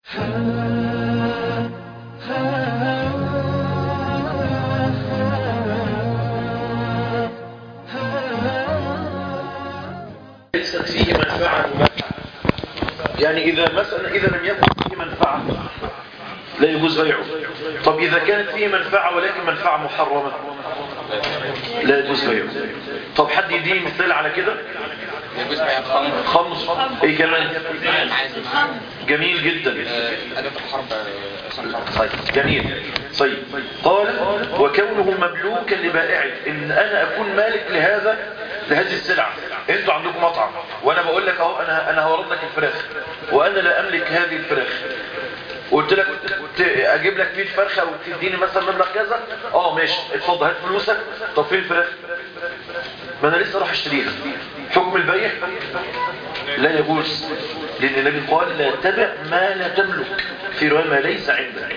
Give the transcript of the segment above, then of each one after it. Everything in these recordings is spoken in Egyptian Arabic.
ليست فيه منفعة مباحة يعني إذا مثلا إذا لم يكن فيه منفعة لا يجوز بيعه طب إذا كانت فيه منفعة ولكن منفعة محرمة لا يجوز بيعه طب حد يديني مثال على كده يجوز بيع الخمر خمس ايه كمان العازل جميل جدا أداة الحرب عصام الحرب طيب جميل طيب قال وكونه مملوكا لبائعه ان انا اكون مالك لهذا لهذه السلعه انتوا عندكم مطعم وانا بقول لك اهو انا انا هورد لك الفراخ وانا لا املك هذه الفراخ قلت لك ت- اجيب لك 100 فرخه وتديني مثلا مبلغ كذا اه ماشي اتفضل هات فلوسك طب فين الفراخ ما انا لسه راح اشتريها حكم البيع لا يجوز لان النبي قال لا تبع ما لا تملك في روايه ما ليس عندك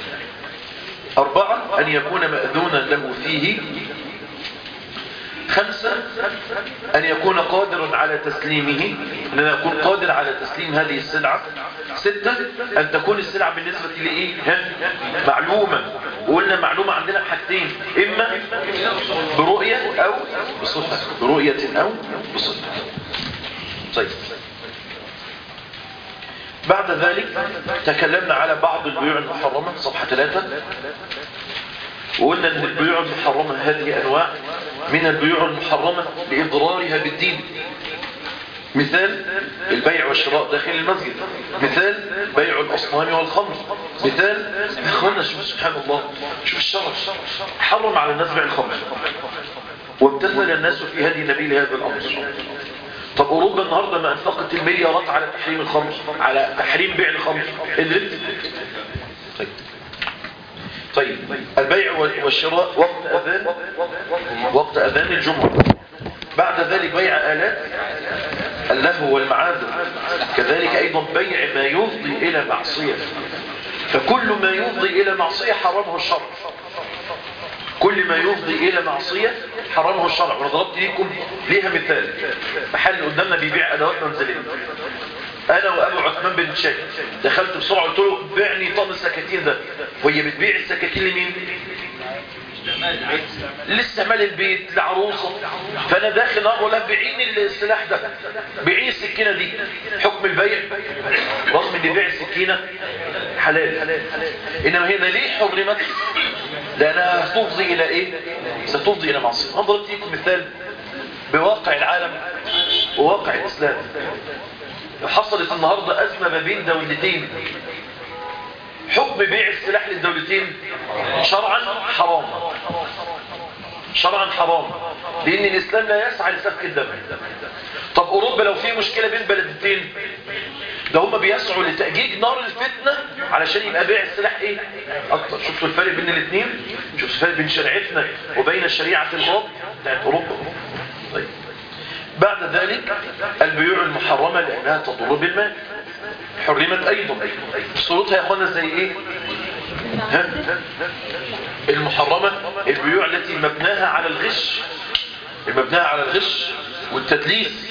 أربعة أن يكون مأذونا له فيه خمسة أن يكون قادرا على تسليمه أن يكون قادر على تسليم هذه السلعة ستة أن تكون السلعة بالنسبة لإيه ها؟ معلومة وقلنا معلومة عندنا حاجتين إما برؤية أو بصفة برؤية أو بصفة طيب بعد ذلك تكلمنا على بعض البيوع المحرمة صفحة ثلاثة وقلنا ان البيوع المحرمة هذه انواع من البيوع المحرمة لإضرارها بالدين مثال البيع والشراء داخل المسجد مثال بيع الأصنام والخمر مثال اخوانا شوف سبحان الله شوف الشرع حرم على الناس بيع الخمر وامتثل الناس في هدي النبي لهذا الأمر طب أوروبا النهاردة ما أنفقت المليارات على تحريم الخمر على تحريم بيع الخمر قدرت طيب طيب البيع والشراء وقت أذان وقت أذان الجمعة بعد ذلك بيع آلات اللهو والمعاذر كذلك أيضا بيع ما يفضي إلى معصية فكل ما يفضي إلى معصية حرمه الشرع كل ما يفضي إلى معصية حرمه الشرع وانا ضربت لكم ليها مثال محل قدامنا بيبيع أدوات منزلية أنا وأبو عثمان بن شاك دخلت بسرعة قلت له بيعني طقم السكاكين ده وهي بتبيع السكاكين لمين؟ لاستعمال البيت لعروسه فانا داخل اقول لها بيعيني السلاح ده بيعيني السكينه دي حكم البيع رغم ان بيع السكينه حلال انما هنا ليه حرمت لانها ستفضي الى ايه ستفضي الى معصيه انا ضربت لكم مثال بواقع العالم وواقع الاسلام حصلت النهارده ازمه ما بين دولتين حكم بيع السلاح للدولتين شرعا حرام شرعا حرام لان الاسلام لا يسعى لسفك الدم طب اوروبا لو في مشكله بين بلدتين ده هم بيسعوا لتأجيج نار الفتنة علشان يبقى بيع السلاح ايه اكتر شفتوا الفرق بين الاثنين شفتوا الفرق بين شريعتنا وبين شريعة الغرب بتاعت اوروبا طيب بعد ذلك البيوع المحرمة لانها تضر بالمال حرمت ايضا صورتها يا اخوانا زي ايه ها؟ المحرمة البيوع التي مبناها على الغش المبناها على الغش والتدليس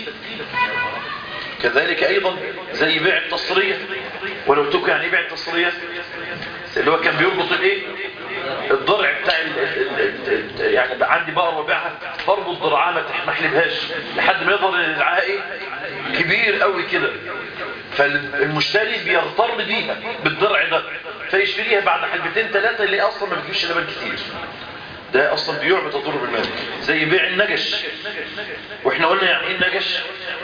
كذلك ايضا زي بيع التصرية ولو تكو يعني ايه بيع التصرية اللي هو كان بيربط الايه الضرع بتاع ال ال ال يعني عندي بقر وبيعها بربط ضرعها ما تحمحلبهاش لحد ما يظهر ان ضرعها ايه كبير قوي كده فالمشتري بيغتر بيها بالضرع ده فيشتريها بعد حلبتين ثلاثة اللي اصلا ما بتجيبش لبن كتير ده اصلا بيوع بتضر بالمال زي بيع النجش واحنا قلنا يعني ايه النجش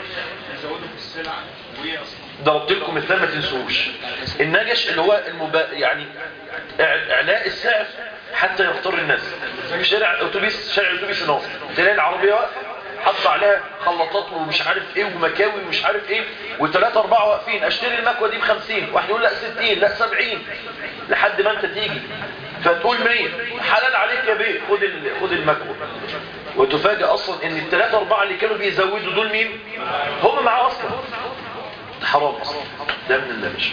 ضربت لكم مثال ما تنسوش النجش اللي هو المبا... يعني اعلاء السعر حتى يغتر الناس في شارع اتوبيس شارع اتوبيس هنا تلاقي العربيه واقفه حط عليها خلاطات ومش عارف ايه ومكاوي ومش عارف ايه وثلاثة أربعة واقفين اشتري المكوة دي بخمسين واحد يقول لا ستين لا سبعين لحد ما انت تيجي فتقول مية حلال عليك يا بيه خد خد المكوة وتفاجئ اصلا ان الثلاثة أربعة اللي كانوا بيزودوا دول مين هم معاه اصلا حرام اصلا ده من النبش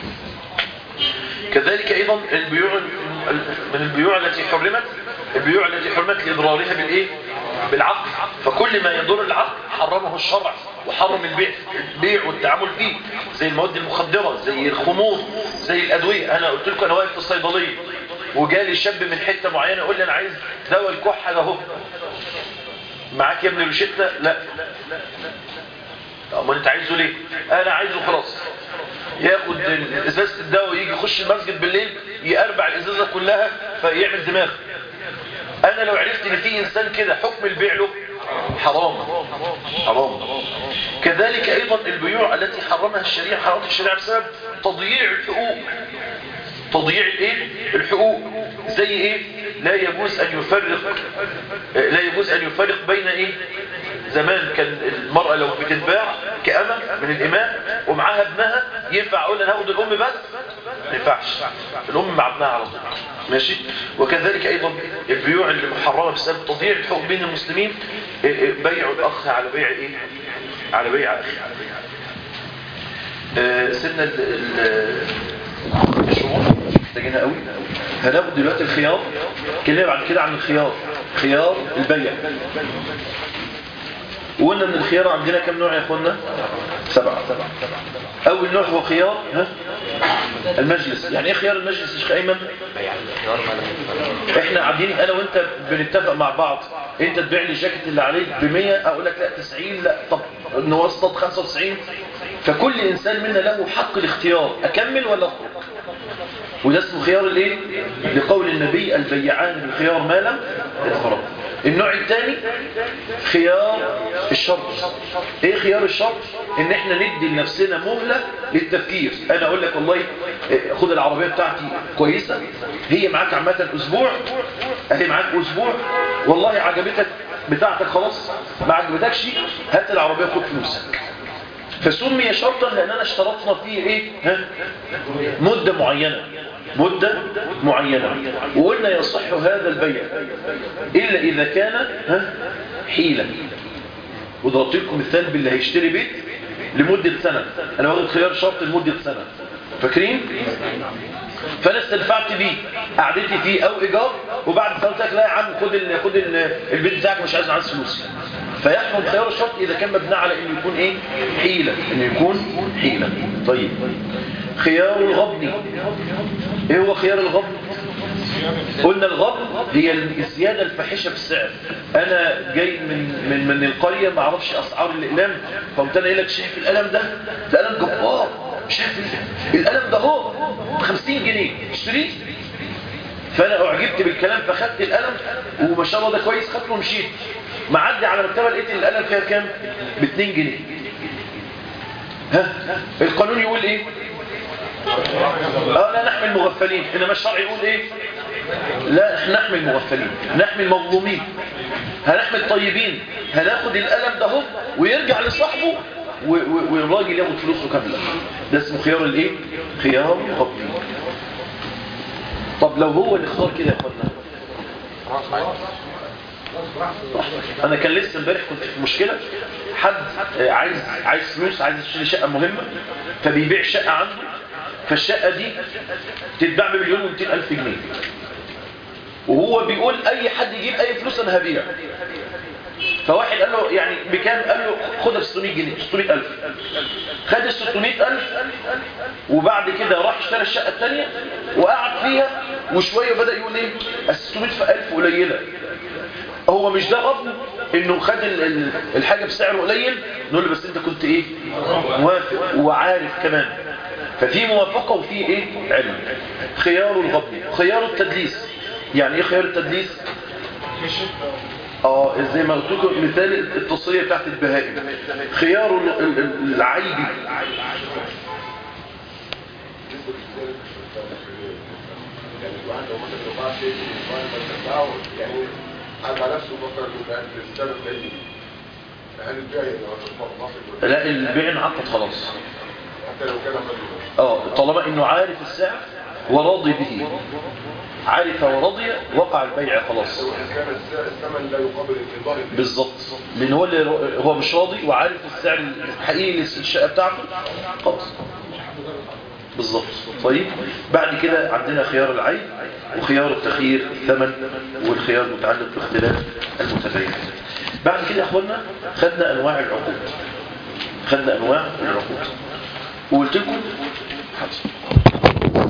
كذلك ايضا البيوع من البيوع التي حرمت البيوع التي حرمت لاضرارها بالايه بالعقل فكل ما يضر العقل حرمه الشرع وحرم البيع البيع والتعامل فيه زي المواد المخدرة زي الخمور زي الادويه انا قلت لكم انا واقف في الصيدليه وجالي شاب من حته معينه يقول لي انا عايز دواء الكحه ده اهو معاك يا ابني روشته لا امال انت عايزه ليه انا عايزه خلاص ياخد ازازه الدواء ويجي يخش المسجد بالليل يقربع الازازه كلها فيعمل دماغ انا لو عرفت ان في انسان كده حكم البيع له حرام حرام كذلك ايضا البيوع التي حرمها الشريعه حرمت الشريعه بسبب تضييع الحقوق تضييع الايه الحقوق زي ايه لا يجوز ان يفرق لا يجوز ان يفرق بين ايه زمان كان المرأة لو بتتباع كأمة من الإماء ومعاها ابنها ينفع أقول أنا هاخد الأم بس ما ينفعش الأم مع ابنها على طول ماشي وكذلك أيضا البيوع اللي محرمة بسبب تضييع الحقوق بين المسلمين بيع الأخ على بيع إيه على بيع أخي آه سنة الشروط محتاجينها قوي هناخد دلوقتي الخيار كلمة بعد كده عن الخيار خيار البيع وقلنا ان الخيار عندنا كم نوع يا اخوانا سبعة اول نوع هو خيار ها المجلس يعني ايه خيار المجلس يا شيخ ايمن احنا قاعدين انا وانت بنتفق مع بعض انت تبيع لي الجاكيت اللي عليك ب 100 اقول لك لا 90 لا طب نوسط 95 فكل انسان منا له حق الاختيار اكمل ولا اخرج وده اسمه خيار الايه لقول النبي البيعان بالخيار ما لم يتفرق النوع الثاني خيار الشرط ايه خيار الشرط ان احنا ندي لنفسنا مهلة للتفكير انا اقول لك والله خد العربية بتاعتي كويسة هي معاك عامة اسبوع اهي معاك اسبوع والله عجبتك بتاعتك خلاص ما عجبتكش هات العربية خد فلوسك فسمي شرطا لاننا اشترطنا فيه ايه ها؟ مدة معينة مدة معينة وقلنا يصح هذا البيع إلا إذا كان ها حيلة وضربت لكم مثال باللي هيشتري بيت لمدة سنة أنا واخد خيار شرط لمدة سنة فاكرين؟ فانا استنفعت بيه قعدتي فيه او ايجار وبعد سنه قلت لك لا يا عم خد ال خد ال البيت بتاعك مش عايز عايز فلوسي فيحرم خيار الشرط اذا كان مبني على انه يكون ايه حيله انه يكون حيله طيب خيار الغبن ايه هو خيار الغبن قلنا الغبن هي الزياده الفاحشه في السعر انا جاي من من من القريه ما اعرفش اسعار الاقلام فقمت انا قايل لك شايف القلم ده ده قلم جبار شايف القلم ده هو ب 50 جنيه اشتريه فانا اعجبت بالكلام فخدت القلم وما شاء الله ده كويس خدته ومشيت معدي على مكتبه لقيت القلم فيها كام ب 2 جنيه ها القانون يقول ايه اه لا نحمي المغفلين انما الشرع يقول ايه لا احنا نحمي المغفلين نحمي المظلومين هنحمي الطيبين هناخد القلم ده اهو ويرجع لصاحبه والراجل ياخد فلوسه كامله ده اسمه خيار الايه خيار الغبن طب لو هو اللي اختار كده يا اخوانا انا كان لسه امبارح كنت في مشكله حد عايز عايز فلوس عايز يشتري شقه مهمه فبيبيع شقه عنده فالشقه دي تتباع بمليون و الف جنيه وهو بيقول اي حد يجيب اي فلوس انا هبيع فواحد قال له يعني بكام قال له خدها ب 600 جنيه 600000 خد ال 600000 وبعد كده راح اشترى الشقه الثانيه وقعد فيها وشويه بدا يقول ايه ال 600000 قليله هو مش ده غضب انه خد الحاجه بسعر قليل نقول له بس انت كنت ايه موافق وعارف كمان ففي موافقه وفي ايه علم خيار الغضب خيار التدليس يعني ايه خيار التدليس اه زي ما قلت لكم مثال التصريه بتاعت البهائم خيار العيب يعني الواحد لو مثلا لو باع شيء وباع يعني قاعد على نفسه بكره يبقى السبب ده هل البيع لو لا البيع انعقد خلاص حتى لو كان اه طالما انه عارف السعر وراضي به عرف ورضي وقع البيع خلاص كان الثمن لا يقابل الانتظار بالظبط لان هو اللي هو مش راضي وعارف السعر الحقيقي للشقه بتاعته خلاص بالظبط طيب بعد كده عندنا خيار العيب وخيار التخيير الثمن والخيار المتعلق باختلاف المتباين بعد كده يا اخوانا خدنا انواع العقود خدنا انواع العقود وقلت لكم حاضر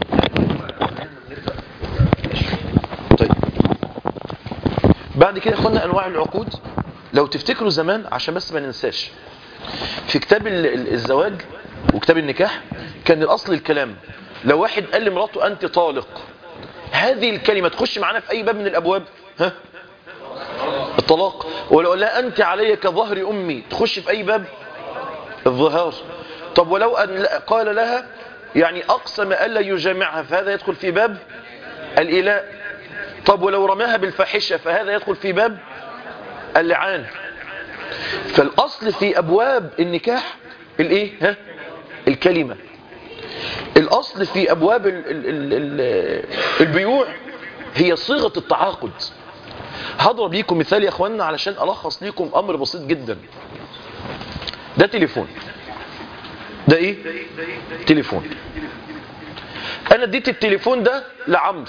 بعد كده يا اخوانا انواع العقود لو تفتكروا زمان عشان بس ما ننساش في كتاب ال- ال- الزواج وكتاب النكاح كان الاصل الكلام لو واحد قال لمراته انت طالق هذه الكلمه تخش معانا في اي باب من الابواب ها الطلاق ولو قال لها انت علي كظهر امي تخش في اي باب الظهار طب ولو أن قال لها يعني أقسم ألا يجامعها فهذا يدخل في باب الإلاء طب ولو رماها بالفاحشة فهذا يدخل في باب اللعان فالأصل في أبواب النكاح الإيه ها الكلمة الأصل في أبواب ال ال ال ال البيوع هي صيغة التعاقد هضرب ليكم مثال يا أخواننا علشان ألخص ليكم أمر بسيط جدا ده تليفون ده ايه تليفون انا اديت التليفون ده لعمرو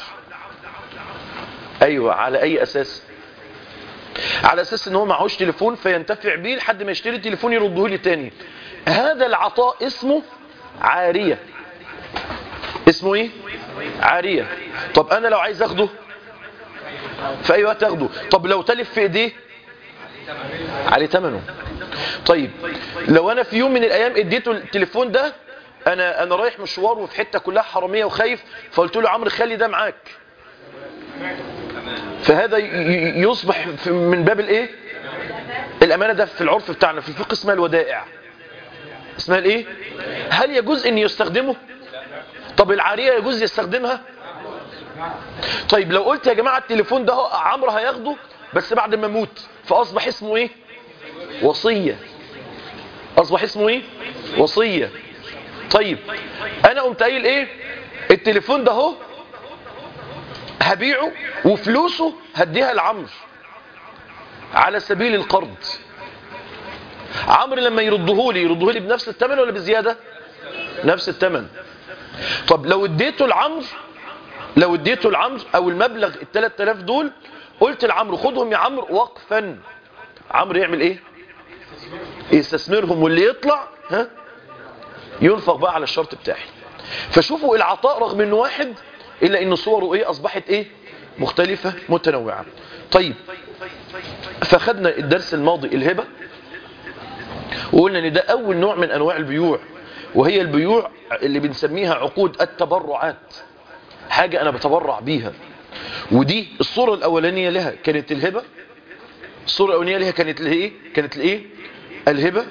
ايوه على اي اساس على اساس ان هو معهوش تليفون فينتفع بيه لحد ما يشتري تليفون يرده لي تاني هذا العطاء اسمه عارية اسمه ايه عارية طب انا لو عايز اخده في اي وقت اخده طب لو تلف في ايديه عليه ثمنه طيب لو انا في يوم من الايام اديته التليفون ده انا انا رايح مشوار وفي حته كلها حراميه وخايف فقلت له عمرو خلي ده معاك فهذا ي- ي- يصبح في- من باب الايه الامانه ده في العرف بتاعنا في الفقه اسمها الودائع اسمها الايه هل يجوز ان يستخدمه طب العاريه يجوز يستخدمها طيب لو قلت يا جماعه التليفون ده هو عمرو هياخده بس بعد ما اموت فاصبح اسمه ايه وصيه اصبح اسمه ايه وصيه طيب انا قمت قايل ايه التليفون ده اهو هبيعه وفلوسه هديها لعمرو على سبيل القرض عمرو لما يرده لي يرده لي بنفس الثمن ولا بزياده نفس الثمن طب لو اديته لعمرو لو اديته لعمرو او المبلغ ال 3000 دول قلت لعمرو خدهم يا عمرو وقفا عمرو يعمل ايه يستثمرهم واللي يطلع ها ينفق بقى على الشرط بتاعي فشوفوا العطاء رغم انه واحد الا ان صوره ايه اصبحت ايه مختلفة متنوعة طيب فخدنا الدرس الماضي الهبة وقلنا ان ده اول نوع من انواع البيوع وهي البيوع اللي بنسميها عقود التبرعات حاجة انا بتبرع بيها ودي الصورة الاولانية لها كانت الهبة الصورة الاولانية لها كانت الايه كانت الايه الهبة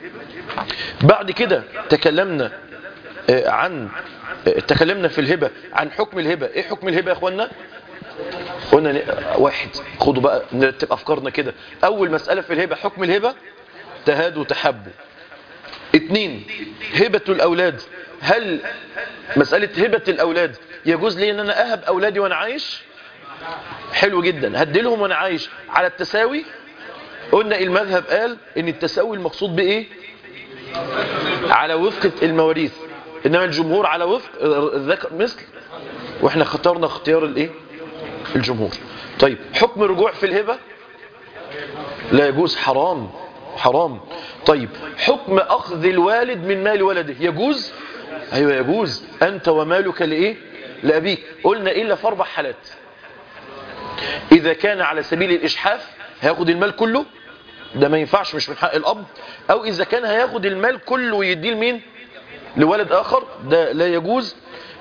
بعد كده تكلمنا آه، عن آه، تكلمنا في الهبة عن حكم الهبة ايه حكم الهبة يا اخوانا قلنا ن- واحد خدوا بقى نرتب افكارنا كده اول مسألة في الهبة حكم الهبة تهاد وتحب اتنين هبة الاولاد هل مسألة هبة الاولاد يجوز لي ان انا اهب اولادي وانا عايش حلو جدا هديلهم وانا عايش على التساوي قلنا المذهب قال ان التساوي المقصود بايه على وفق المواريث انما الجمهور على وفق الذكر مثل واحنا اخترنا اختيار الايه الجمهور طيب حكم الرجوع في الهبة لا يجوز حرام حرام طيب حكم اخذ الوالد من مال ولده يجوز ايوه يجوز انت ومالك لايه لابيك قلنا الا في اربع حالات اذا كان على سبيل الاشحاف هياخد المال كله ده ما ينفعش مش من حق الاب او اذا كان هياخد المال كله ويديه لمين لولد اخر ده لا يجوز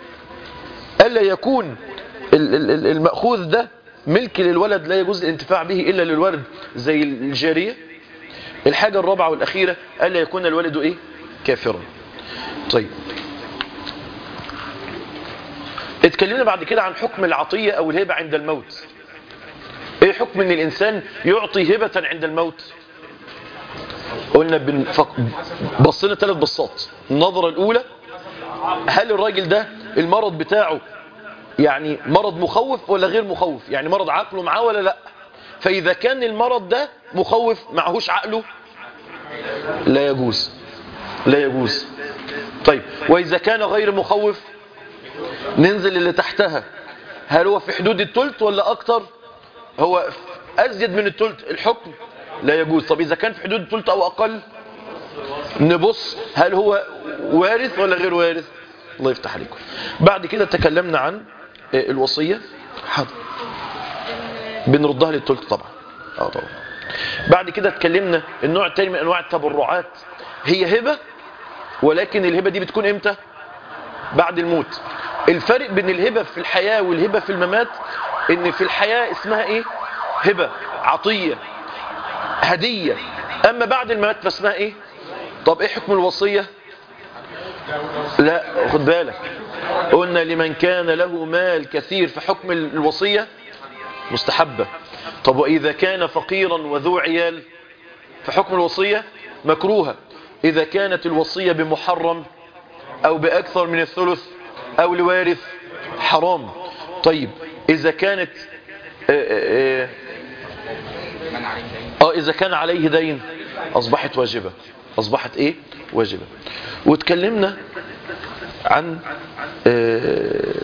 الا يكون ال- ال- ال- المأخوذ ده ملك للولد لا يجوز الانتفاع به الا للولد زي الجارية الحاجة الرابعة والاخيرة الا يكون الولد ايه كافرا طيب اتكلمنا بعد كده عن حكم العطية او الهبة عند الموت ايه حكم ان الانسان يعطي هبة عند الموت قلنا بنفق... بصينا ثلاث بصات النظرة الاولى هل الراجل ده المرض بتاعه يعني مرض مخوف ولا غير مخوف يعني مرض عقله معاه ولا لا فاذا كان المرض ده مخوف معهوش عقله لا يجوز لا يجوز طيب واذا كان غير مخوف ننزل اللي تحتها هل هو في حدود التلت ولا اكتر هو ازيد من التلت الحكم لا يجوز طب اذا كان في حدود التلت او اقل نبص هل هو وارث ولا غير وارث الله يفتح عليكم بعد كده تكلمنا عن آه، الوصية حاضر بنردها للتلت طبعا اه طبعا بعد كده اتكلمنا النوع الثاني من انواع التبرعات هي هبة ولكن الهبة دي بتكون امتى بعد الموت الفرق بين الهبة في الحياة والهبة في الممات ان في الحياة اسمها ايه هبة عطية هدية اما بعد الممات فاسمها ايه طب ايه حكم الوصية لا خد بالك قلنا لمن كان له مال كثير في حكم الوصية مستحبة طب وإذا كان فقيرا وذو عيال في حكم الوصية مكروهة إذا كانت الوصية بمحرم أو بأكثر من الثلث أو لوارث حرام طيب إذا كانت آه، آه، من عليه دين اه اذا كان عليه دين اصبحت واجبة اصبحت ايه واجبة واتكلمنا عن آه،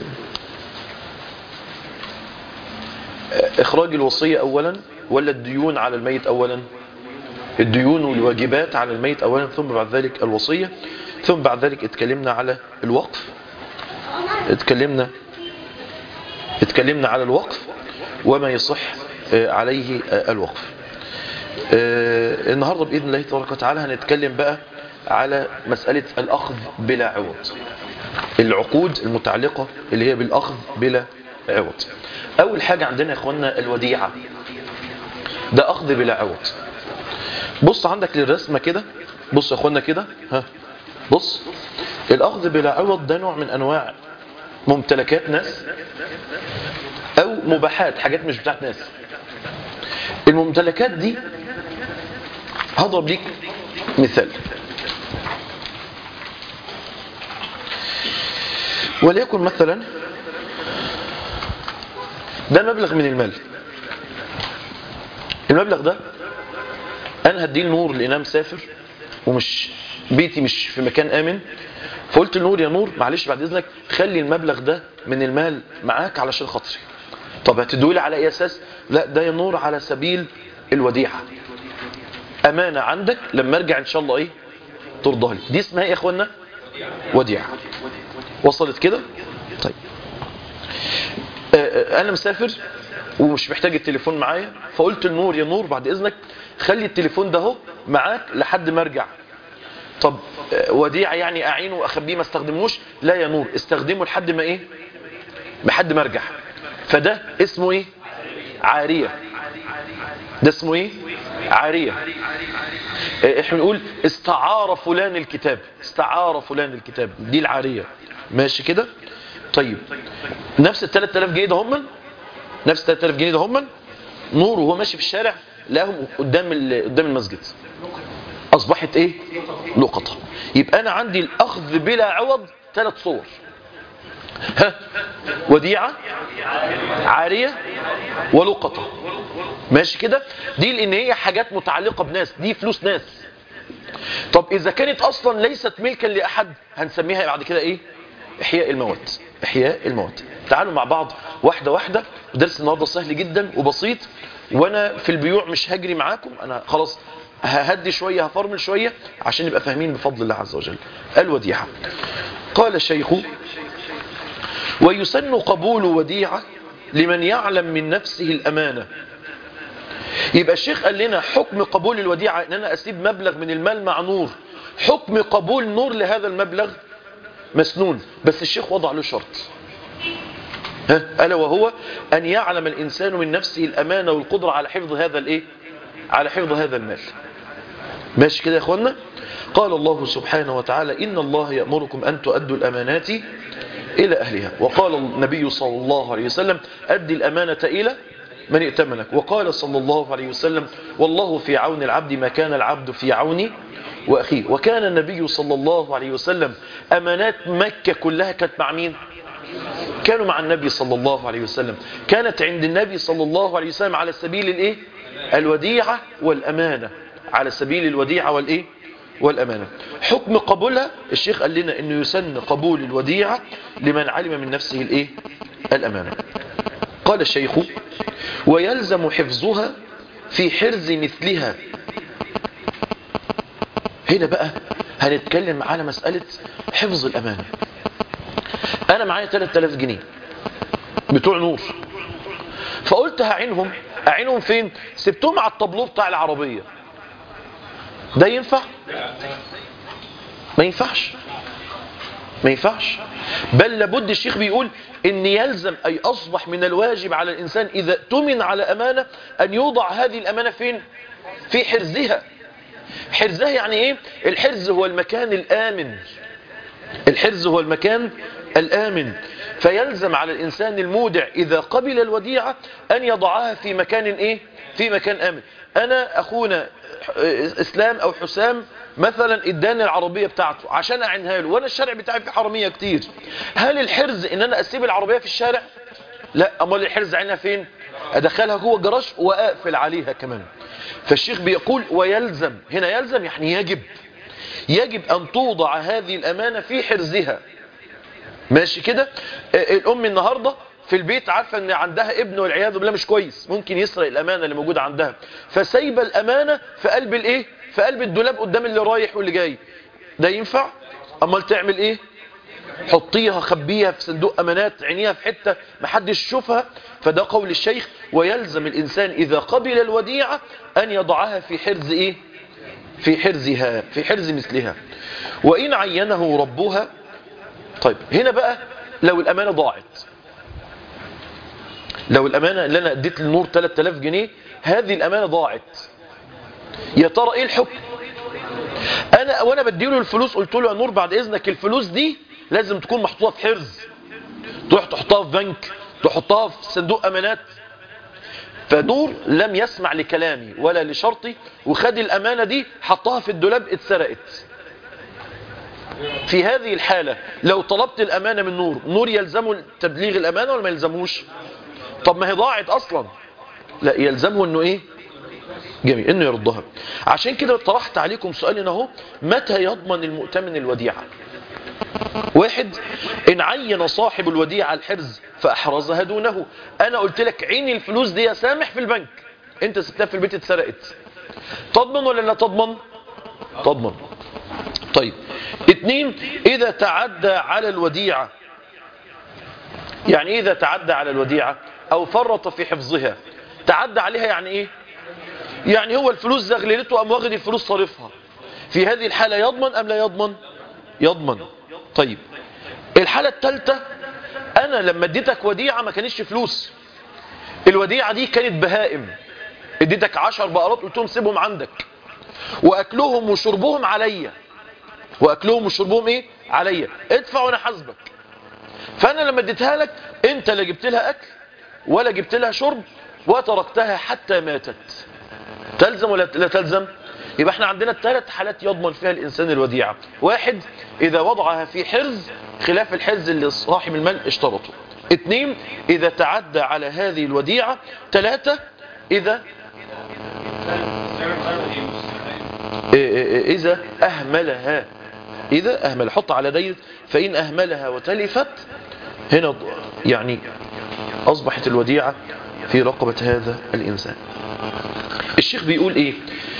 آه، اخراج الوصية اولا ولا الديون على الميت اولا الديون والواجبات على الميت اولا ثم بعد ذلك الوصية ثم بعد ذلك اتكلمنا على الوقف اتكلمنا اتكلمنا على الوقف وما يصح آه، عليه آه، الوقف آه، النهاردة بإذن الله تبارك وتعالى هنتكلم بقى على مسألة الأخذ بلا عوض العقود المتعلقة اللي هي بالأخذ بلا عوض أول حاجة عندنا يا إخواننا الوديعة ده أخذ بلا عوض بص عندك للرسمة كده بص يا إخواننا كده ها بص الأخذ بلا عوض ده نوع من أنواع ممتلكات ناس أو مباحات حاجات مش بتاعت ناس الممتلكات دي هضرب ليك مثال وليكن مثلا ده مبلغ من المال المبلغ ده انا هديه لنور لانها مسافر ومش بيتي مش في مكان امن فقلت لنور يا نور معلش بعد اذنك خلي المبلغ ده من المال معاك علشان خاطري طب هتدولي على اي اساس لا ده يا نور على سبيل الوديعه امانه عندك لما ارجع ان شاء الله ايه ترضى لي دي اسمها ايه يا اخوانا وديعه وصلت كده طيب آه، آه، انا مسافر ومش محتاج التليفون معايا فقلت لنور يا نور بعد اذنك خلي التليفون ده اهو معاك لحد ما ارجع طب آه، وديعه يعني اعينه واخبيه ما استخدموش لا يا نور استخدمه لحد ما ايه لحد ما ارجع فده اسمه ايه عاريه ده اسمه ايه عاريه آه، احنا بنقول استعار فلان الكتاب استعار فلان الكتاب دي العاريه ماشي كده طيب نفس ال 3000 جنيه ده هم نفس 3000 جنيه ده هم نور وهو ماشي في الشارع لقاهم قدام ال- قدام المسجد اصبحت ايه لقطه يبقى انا عندي الاخذ بلا عوض ثلاث صور ها وديعه عاريه ولقطه ماشي كده دي لان هي حاجات متعلقه بناس دي فلوس ناس طب اذا كانت اصلا ليست ملكا لاحد هنسميها بعد كده ايه احياء الموت احياء الموت تعالوا مع بعض واحده واحده درس النهارده سهل جدا وبسيط وانا في البيوع مش هجري معاكم انا خلاص ههدي شويه هفرمل شويه عشان نبقى فاهمين بفضل الله عز وجل الوديعه قال الشيخ ويسن قبول وديعه لمن يعلم من نفسه الامانه يبقى الشيخ قال لنا حكم قبول الوديعة ان انا اسيب مبلغ من المال مع نور حكم قبول نور لهذا المبلغ مسنون بس الشيخ وضع له شرط ها ألا وهو أن يعلم الإنسان من نفسه الأمانة والقدرة على حفظ هذا الإيه على حفظ هذا المال ماشي كده يا أخوانا قال الله سبحانه وتعالى إن الله يأمركم أن تؤدوا الأمانات إلى أهلها وقال النبي صلى الله عليه وسلم أدي الأمانة إلى من ائتمنك وقال صلى الله عليه وسلم والله في عون العبد ما كان العبد في عون وأخيه وكان النبي صلى الله عليه وسلم أمانات مكة كلها كانت مع مين كانوا مع النبي صلى الله عليه وسلم كانت عند النبي صلى الله عليه وسلم على سبيل الايه الوديعة والأمانة على سبيل الوديعة والايه والأمانة حكم قبولها الشيخ قال لنا انه يسن قبول الوديعة لمن علم من نفسه الايه الأمانة قال الشيخ ويلزم حفظها في حرز مثلها هنا بقى هنتكلم على مسألة حفظ الأمانة أنا معايا 3000 جنيه بتوع نور فقلت هعينهم اعينهم فين سبتهم على الطابلوه بتاع العربيه ده ينفع ما ينفعش ما ينفعش بل لابد الشيخ بيقول ان يلزم اي اصبح من الواجب على الانسان اذا اؤتمن على امانه ان يوضع هذه الامانه فين في حرزها حرزها يعني ايه الحرز هو المكان الامن الحرز هو المكان الامن فيلزم على الانسان المودع اذا قبل الوديعه ان يضعها في مكان ايه في مكان امن انا اخونا اسلام او حسام مثلا اداني العربيه بتاعته عشان اعينها له وانا الشارع بتاعي فيه حراميه كتير هل الحرز ان انا اسيب العربيه في الشارع لا امال الحرز عينها فين ادخلها جوه الجراج واقفل عليها كمان فالشيخ بيقول ويلزم هنا يلزم يعني يجب يجب ان توضع هذه الامانه في حرزها ماشي كده آه، الام النهارده في البيت عارفه ان عندها ابن والعياذ بالله مش كويس ممكن يسرق الامانه اللي موجوده عندها فسايبه الامانه في قلب الايه في قلب الدولاب قدام اللي رايح واللي جاي ده ينفع امال تعمل ايه حطيها خبيها في صندوق امانات عينيها في حته محدش يشوفها فده قول الشيخ ويلزم الانسان اذا قبل الوديعه ان يضعها في حرز ايه في حرزها في حرز مثلها وان عينه ربها طيب هنا بقى لو الامانه ضاعت لو الامانه اللي انا اديت للنور 3000 جنيه هذه الامانه ضاعت يا ترى ايه الحكم انا وانا بديله الفلوس قلت له يا نور بعد اذنك الفلوس دي لازم تكون محطوطه في حرز تروح تحطها في بنك تحطها في صندوق امانات فنور لم يسمع لكلامي ولا لشرطي وخد الامانه دي حطها في الدولاب اتسرقت في هذه الحالة لو طلبت الأمانة من نور نور يلزمه تبليغ الأمانة ولا ما يلزموش طب ما هي ضاعت أصلا لا يلزمه أنه إيه جميل أنه يردها عشان كده طرحت عليكم سؤال هنا اهو متى يضمن المؤتمن الوديعة واحد إن عين صاحب الوديعة الحرز فأحرزها دونه أنا قلت لك عيني الفلوس دي يا سامح في البنك أنت سبتها في البيت اتسرقت تضمن ولا لا تضمن تضمن طيب اتنين إذا تعدى على الوديعة يعني إيه إذا تعدى على الوديعة أو فرط في حفظها تعدى عليها يعني إيه يعني هو الفلوس زغللته أم واخد الفلوس صارفها في هذه الحالة يضمن أم لا يضمن يضمن طيب الحالة الثالثة أنا لما اديتك وديعة ما كانتش فلوس الوديعة دي كانت بهائم اديتك عشر بقرات قلت لهم سيبهم عندك واكلهم وشربهم عليا واكلهم وشربهم ايه عليا ادفع وانا حاسبك فانا لما اديتها لك انت لا جبت لها اكل ولا جبت لها شرب وتركتها حتى ماتت تلزم ولا لا تلزم يبقى احنا عندنا ثلاث حالات يضمن فيها الانسان الوديعه واحد اذا وضعها في حرز خلاف الحرز اللي صاحب المال اشترطه اثنين اذا تعدى على هذه الوديعه ثلاثه اذا إذا أهملها إذا أهمل حط على دير فإن أهملها وتلفت هنا يعني أصبحت الوديعة في رقبة هذا الإنسان الشيخ بيقول إيه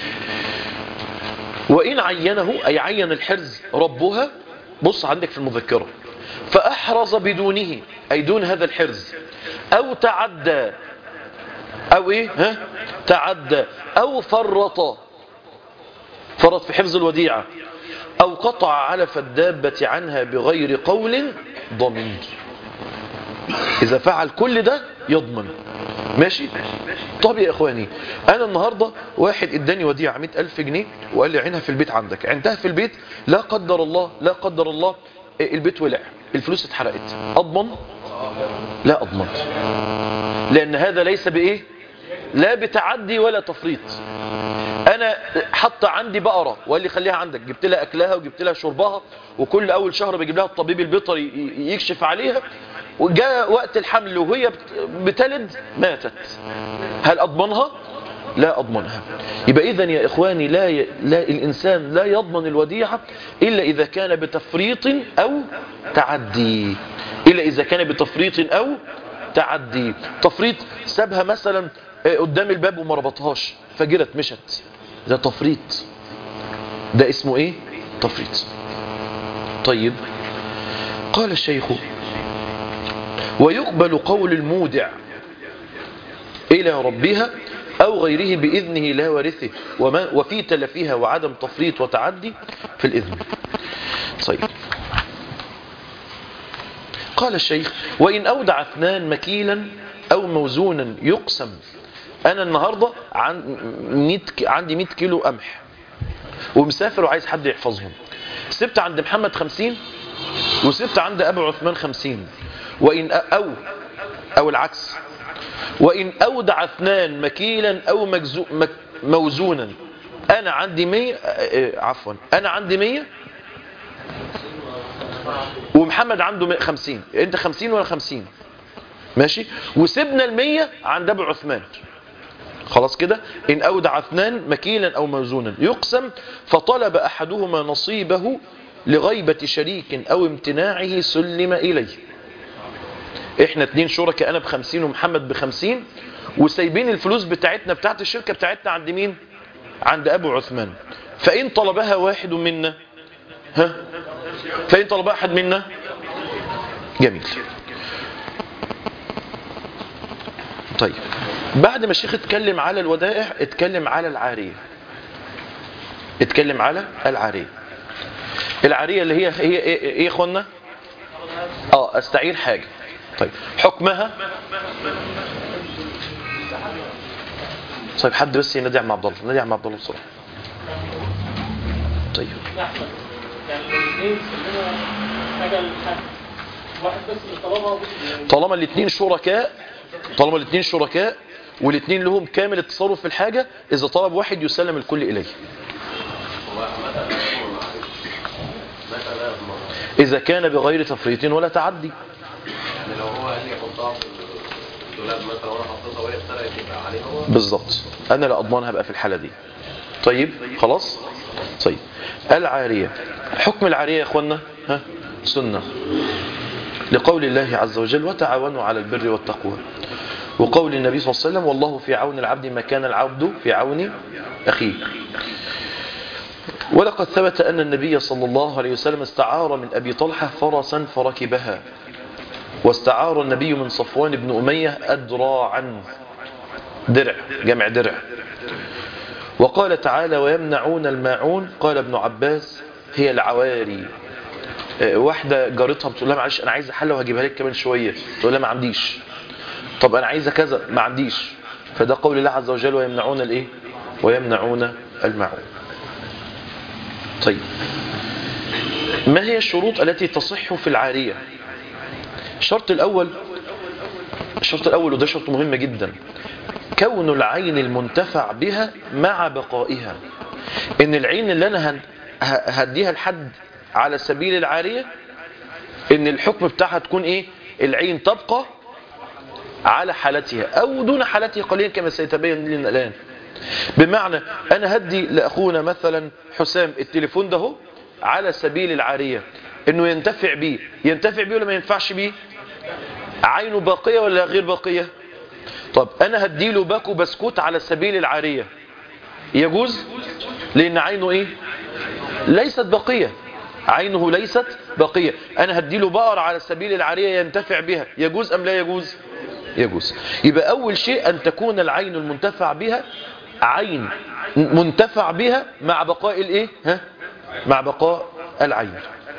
وإن عينه أي عين الحرز ربها بص عندك في المذكرة فأحرز بدونه أي دون هذا الحرز أو تعدى أو إيه ها تعدى أو فرط فرط في حفظ الوديعة أو قطع علف الدابة عنها بغير قول ضمير إذا فعل كل ده يضمن ماشي طب يا إخواني أنا النهاردة واحد إداني وديعة مئة ألف جنيه وقال لي عينها في البيت عندك عندها في البيت لا قدر الله لا قدر الله البيت ولع الفلوس اتحرقت أضمن لا أضمن لأن هذا ليس بإيه لا بتعدي ولا تفريط انا حط عندي بقرة وقال لي خليها عندك جبت لها اكلها وجبت لها شربها وكل اول شهر بجيب لها الطبيب البيطري يكشف عليها وجاء وقت الحمل وهي بتلد ماتت هل اضمنها لا اضمنها يبقى اذا يا اخواني لا, ي... لا الانسان لا يضمن الوديعة الا اذا كان بتفريط او تعدي الا اذا كان بتفريط او تعدي تفريط سابها مثلا قدام الباب وما ربطهاش فجرت مشت ده تفريط ده اسمه ايه تفريط طيب قال الشيخ ويقبل قول المودع إلى ربها أو غيره بإذنه لا وارثه وما وفي تلفها وعدم تفريط وتعدي في الإذن طيب قال الشيخ وإن أودع اثنان مكيلا أو موزونا يقسم أنا النهاردة عن 100 ك- عندي 100 كيلو قمح ومسافر وعايز حد يحفظهم سبت عند محمد 50 وسبت عند أبو عثمان 50 وإن أ- أو أو العكس وإن أودع اثنان مكيلا أو مجزو مك موزونا أنا عندي 100 آه، آه، عفوا أنا عندي 100 ومحمد عنده 100 50 أنت 50 ولا 50 ماشي وسبنا المية عند أبو عثمان خلاص كده إن أودع اثنان مكيلا أو موزونا يقسم فطلب أحدهما نصيبه لغيبة شريك أو امتناعه سلم إليه احنا اتنين شركاء انا بخمسين ومحمد بخمسين وسايبين الفلوس بتاعتنا بتاعت الشركة بتاعتنا عند مين عند ابو عثمان فان طلبها واحد منا ها فان طلبها احد منا جميل طيب بعد ما الشيخ اتكلم على الودائع اتكلم على العارية اتكلم على العارية العارية اللي هي هي ايه ايه يا اخوانا اه استعير حاجة طيب حكمها طيب حد بس ينادي عم عبد الله نادي عم عبد الله بسرعه طيب يعني الاثنين سلموا حاجه لحد واحد بس اللي طلبها طالما الاثنين شركاء طالما الاثنين شركاء والاثنين لهم كامل التصرف في الحاجة إذا طلب واحد يسلم الكل إليه إذا كان بغير تفريط ولا تعدي يعني لو هو قال لي حطها في الدولاب مثلا وانا حطيتها وهي ابتدت يبقى عليه هو بالظبط أنا لا أضمنها بقى في الحالة دي طيب خلاص طيب العارية حكم العارية يا أخوانا ها سنة لقول الله عز وجل وتعاونوا على البر والتقوى وقول النبي صلى الله عليه وسلم والله في عون العبد ما كان العبد في عون أخيه ولقد ثبت أن النبي صلى الله عليه وسلم استعار من أبي طلحة فرسا فركبها واستعار النبي من صفوان بن أمية أدراعا درع جمع درع وقال تعالى ويمنعون الماعون قال ابن عباس هي العواري آه، واحدة جارتها بتقول لها معلش أنا عايزة حلة وهجيبها لك كمان شوية تقول لها ما عنديش طب أنا عايزة كذا ما عنديش فده قول الله عز وجل ويمنعون الإيه ويمنعون الماعون طيب ما هي الشروط التي تصح في العارية الشرط الأول الشرط الأول وده شرط مهم جدا كون العين المنتفع بها مع بقائها ان العين اللي انا هن- ه- هديها لحد على سبيل العارية ان الحكم بتاعها تكون ايه العين تبقى على حالتها او دون حالتها قليلا كما سيتبين لنا الان بمعنى انا هدي لاخونا مثلا حسام التليفون ده هو على سبيل العارية انه ينتفع بيه ينتفع بيه ولا ما ينفعش بيه عينه باقية ولا غير باقية طب انا هديله باكو بسكوت على سبيل العارية يجوز لان عينه ايه ليست بقية عينه ليست بقية انا هديله بقر على سبيل العارية ينتفع بها يجوز ام لا يجوز يجوز يبقى اول شيء ان تكون العين المنتفع بها عين منتفع بها مع بقاء الايه ها مع بقاء العين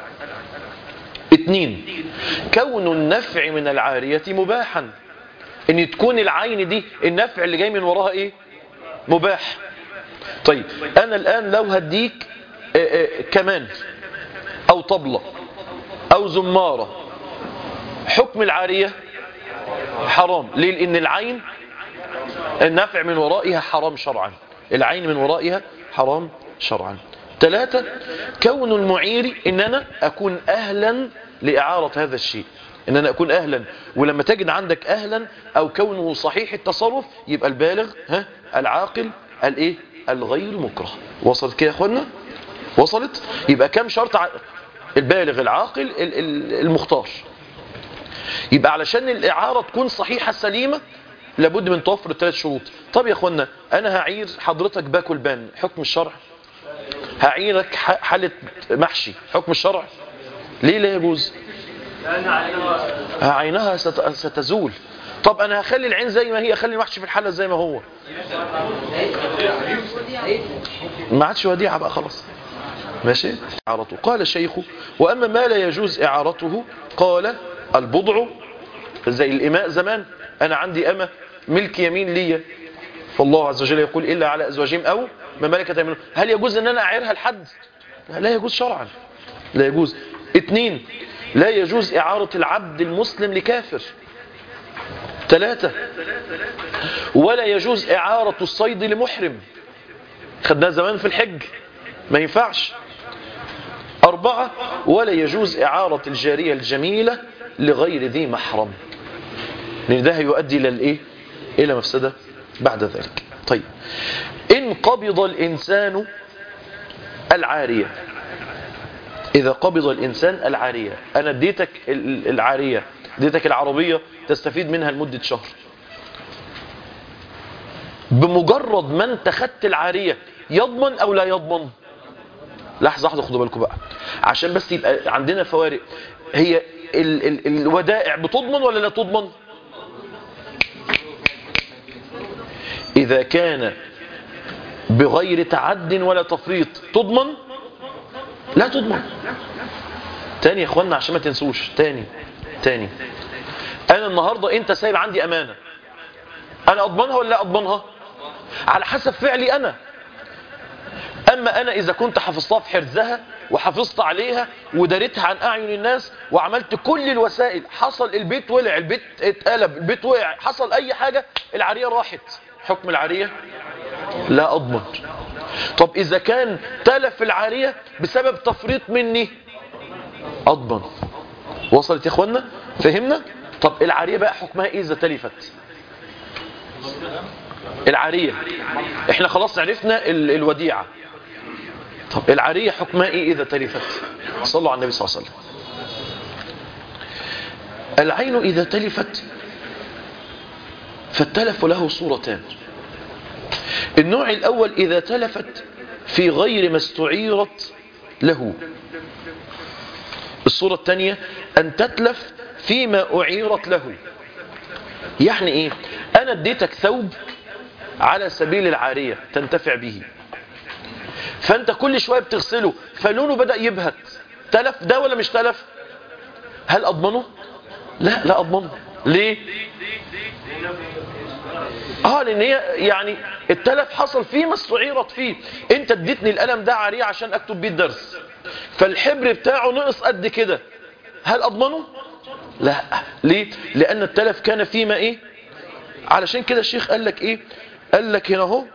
اتنين كون النفع من العارية مباحا ان تكون العين دي النفع اللي جاي من وراها ايه مباح طيب انا الان لو هديك آه، آه، كمان او طبلة او زمارة حكم العارية حرام ليه لان العين النفع من ورائها حرام شرعا العين من ورائها حرام شرعا ثلاثة كون المعير ان انا اكون اهلا لاعارة هذا الشيء ان انا اكون اهلا ولما تجد عندك اهلا او كونه صحيح التصرف يبقى البالغ ها العاقل الايه الغير مكره وصلت كده يا اخوانا وصلت يبقى كم شرط ع- البالغ العاقل ال- ال- المختار يبقى علشان الإعارة تكون صحيحة سليمة لابد من توفر الثلاث شروط طب يا اخوانا انا هعير حضرتك باكل بان حكم الشرع هعيرك ح- حالة محشي حكم الشرع ليه لا يجوز عينها ست- ستزول طب انا هخلي العين زي ما هي اخلي الوحش في الحلة زي ما هو ما عادش وديعة بقى خلاص ماشي إعارته قال الشيخ وأما ما لا يجوز إعارته قال البضع زي الإماء زمان أنا عندي أمة ملك يمين لي فالله عز وجل يقول إلا على أزواجهم أو ما ملكت يمينهم هل يجوز أن أنا أعيرها لحد لا, لا يجوز شرعا لا يجوز اثنين لا يجوز إعارة العبد المسلم لكافر ثلاثة ولا يجوز إعارة الصيد لمحرم خدناها زمان في الحج ما ينفعش أربعة ولا يجوز إعارة الجارية الجميلة لغير ذي محرم لأن ده يؤدي إلى الإيه؟ إلى مفسدة بعد ذلك طيب إن قبض الإنسان العارية إذا قبض الإنسان العارية أنا اديتك ال- العارية اديتك العربية تستفيد منها لمدة شهر بمجرد ما انت خدت العارية يضمن أو لا يضمن لحظة واحدة خدوا بالكم بقى عشان بس يبقى عندنا فوارق هي ال ال الودائع بتضمن ولا لا تضمن إذا كان بغير تعد ولا تفريط تضمن لا تضمن تاني يا اخوانا عشان ما تنسوش تاني تاني انا النهاردة انت سايب عندي امانة انا اضمنها ولا لا اضمنها على حسب فعلي انا اما انا اذا كنت حفظتها في حرزها وحافظت عليها ودارتها عن اعين الناس وعملت كل الوسائل حصل البيت ولع البيت اتقلب البيت وقع حصل اي حاجة العارية راحت حكم العارية لا اضمن طب اذا كان تلف العارية بسبب تفريط مني اضمن وصلت يا اخوانا فهمنا طب العارية بقى حكمها ايه اذا تلفت العارية احنا خلاص عرفنا ال- الوديعة طب العارية حكمها ايه اذا تلفت صلوا على النبي صلى الله عليه وسلم العين اذا تلفت فالتلف له صورتان النوع الاول اذا تلفت في غير ما استعيرت له الصورة الثانية أن تتلف فيما أعيرت له يعني إيه أنا اديتك ثوب على سبيل العارية تنتفع به فأنت كل شوية بتغسله فلونه بدأ يبهت تلف ده ولا مش تلف هل أضمنه لا لا أضمنه ليه اه لان هي يعني التلف حصل فيه ما استعيرت فيه انت اديتني القلم ده عاريه عشان اكتب بيه الدرس فالحبر بتاعه نقص قد كده هل اضمنه لا ليه لان التلف كان فيما ايه علشان كده الشيخ قال لك ايه قال لك هنا اهو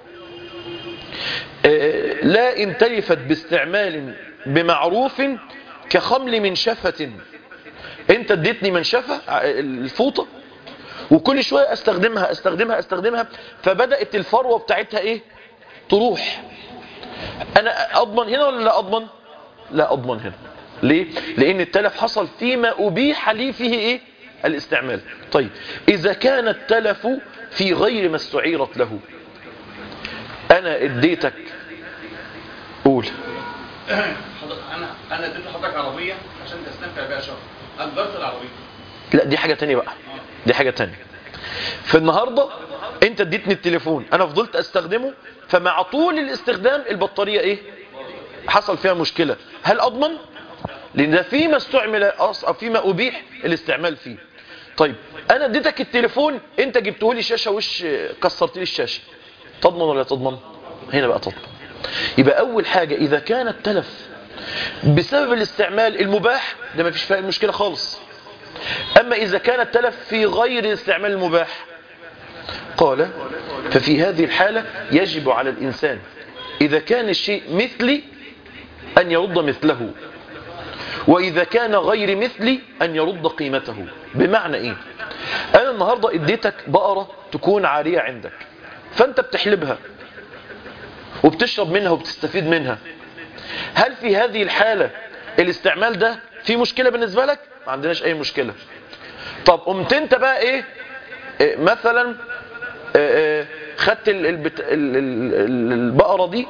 آه، لا ان تلفت باستعمال بمعروف كخمل منشفة انت اديتني منشفة ع- الفوطة وكل شوية استخدمها استخدمها استخدمها فبدأت الفروة بتاعتها ايه تروح انا اضمن هنا ولا لا اضمن لا اضمن هنا ليه لان التلف حصل فيما ابيح لي فيه ايه الاستعمال طيب اذا كان التلف في غير ما استعيرت له انا اديتك قول حضرتك انا انا اديت لحضرتك عربيه عشان تستمتع بيها شهر اجرت العربيه لا دي حاجة تانية بقى دي حاجة تانية فالنهاردة انت اديتني التليفون انا فضلت استخدمه فمع طول الاستخدام البطارية ايه حصل فيها مشكلة هل اضمن لان ده فيما استعمل أص- أو فيما ابيح الاستعمال فيه طيب انا اديتك التليفون انت جبته لي شاشة وش كسرت لي الشاشة تضمن ولا تضمن هنا بقى تضمن يبقى اول حاجة اذا كان التلف بسبب الاستعمال المباح ده ما فيش فيها مشكلة خالص أما إذا كان التلف في غير استعمال المباح قال ففي هذه الحالة يجب على الإنسان إذا كان الشيء مثلي أن يرد مثله وإذا كان غير مثلي أن يرد قيمته بمعنى إيه أنا النهاردة اديتك بقرة تكون عارية عندك فأنت بتحلبها وبتشرب منها وبتستفيد منها هل في هذه الحالة الاستعمال ده في مشكلة بالنسبة لك ما عندناش اي مشكلة طب قمت انت بقى ايه, إيه مثلا إيه إيه خدت ال- البت- ال- ال- ال- البقرة دي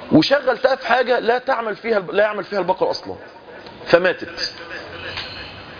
وشغلتها في حاجة لا تعمل فيها لا يعمل فيها البقر اصلا فماتت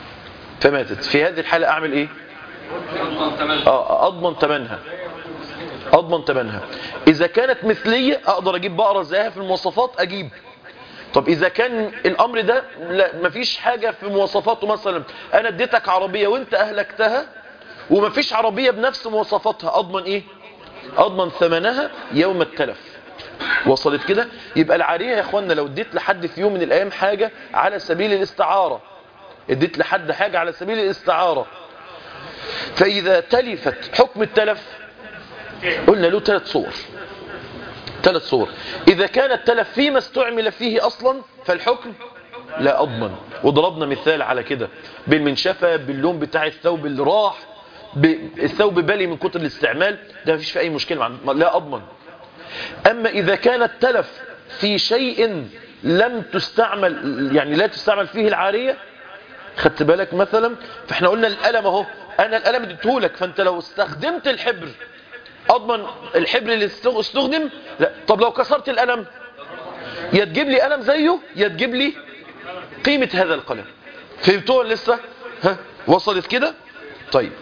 فماتت في هذه الحالة اعمل ايه اه اضمن ثمنها اضمن ثمنها اذا كانت مثلية اقدر اجيب بقرة زيها في المواصفات اجيب طب اذا كان الامر ده لا مفيش حاجة في مواصفاته مثلا انا اديتك عربية وانت اهلكتها ومفيش عربية بنفس مواصفاتها اضمن ايه اضمن ثمنها يوم التلف وصلت كده يبقى العارية يا اخوانا لو اديت لحد في يوم من الايام حاجة على سبيل الاستعارة اديت لحد حاجة على سبيل الاستعارة فاذا تلفت حكم التلف قلنا له ثلاث صور ثلاث صور إذا كان التلف فيما استعمل فيه أصلا فالحكم لا أضمن وضربنا مثال على كده بالمنشفة باللون بتاع الثوب اللي راح الثوب بالي من كتر الاستعمال ده مفيش في أي مشكلة مع- لا أضمن أما إذا كان التلف في شيء لم تستعمل يعني لا تستعمل فيه العارية خدت بالك مثلا فاحنا قلنا القلم اهو انا القلم اديتهولك فانت لو استخدمت الحبر اضمن الحبر اللي استغ- استخدم لا طب لو كسرت القلم يا تجيب لي قلم زيه يا تجيب لي قيمة هذا القلم فهمتوها ولا لسه ها وصلت كده طيب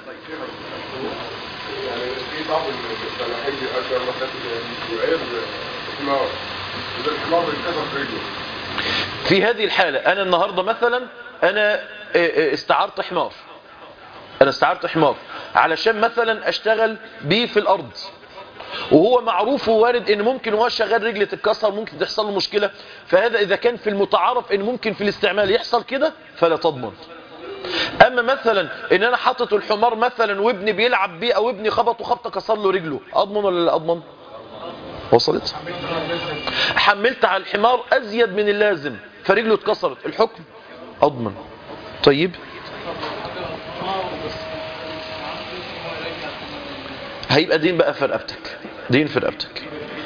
يعني في بعض الفلاحين بيأجر مثلا يعير حمار إذا الحمار انكسر في رجله في هذه الحالة أنا النهاردة مثلا أنا آه، آه، استعرت حمار أنا استعرت حمار علشان مثلا أشتغل بيه في الأرض وهو معروف ووارد ان ممكن وهو شغال رجل تتكسر ممكن تحصل له مشكلة فهذا اذا كان في المتعارف ان ممكن في الاستعمال يحصل كده فلا تضمن اما مثلا ان انا حاطط الحمار مثلا وابني بيلعب بيه او ابني خبطه خبطه كسر له رجله اضمن ولا لا اضمن وصلت حملت على الحمار ازيد من اللازم فرجله اتكسرت الحكم اضمن طيب هيبقى دين بقى في رقبتك دين في رقبتك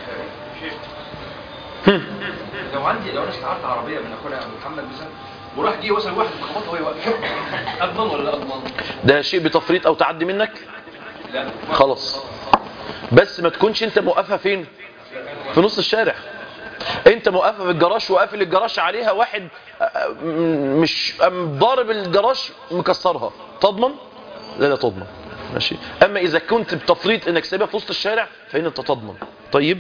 لو عندي لو انا استعرت عربيه من اخويا محمد مثلا وراح جه وصل واحد خبطها وهي واقفه اضمن ولا لا اضمن؟ ده شيء بتفريط او تعدي منك لا خلاص بس ما تكونش انت موقفها فين في نص الشارع انت موقفها في الجراج وقافل الجراج عليها واحد آه، آه، م- مش قام ضارب الجراج مكسرها تضمن لا لا تضمن ماشي اما اذا كنت بتفريط انك سايبها في وسط الشارع فان انت تضمن طيب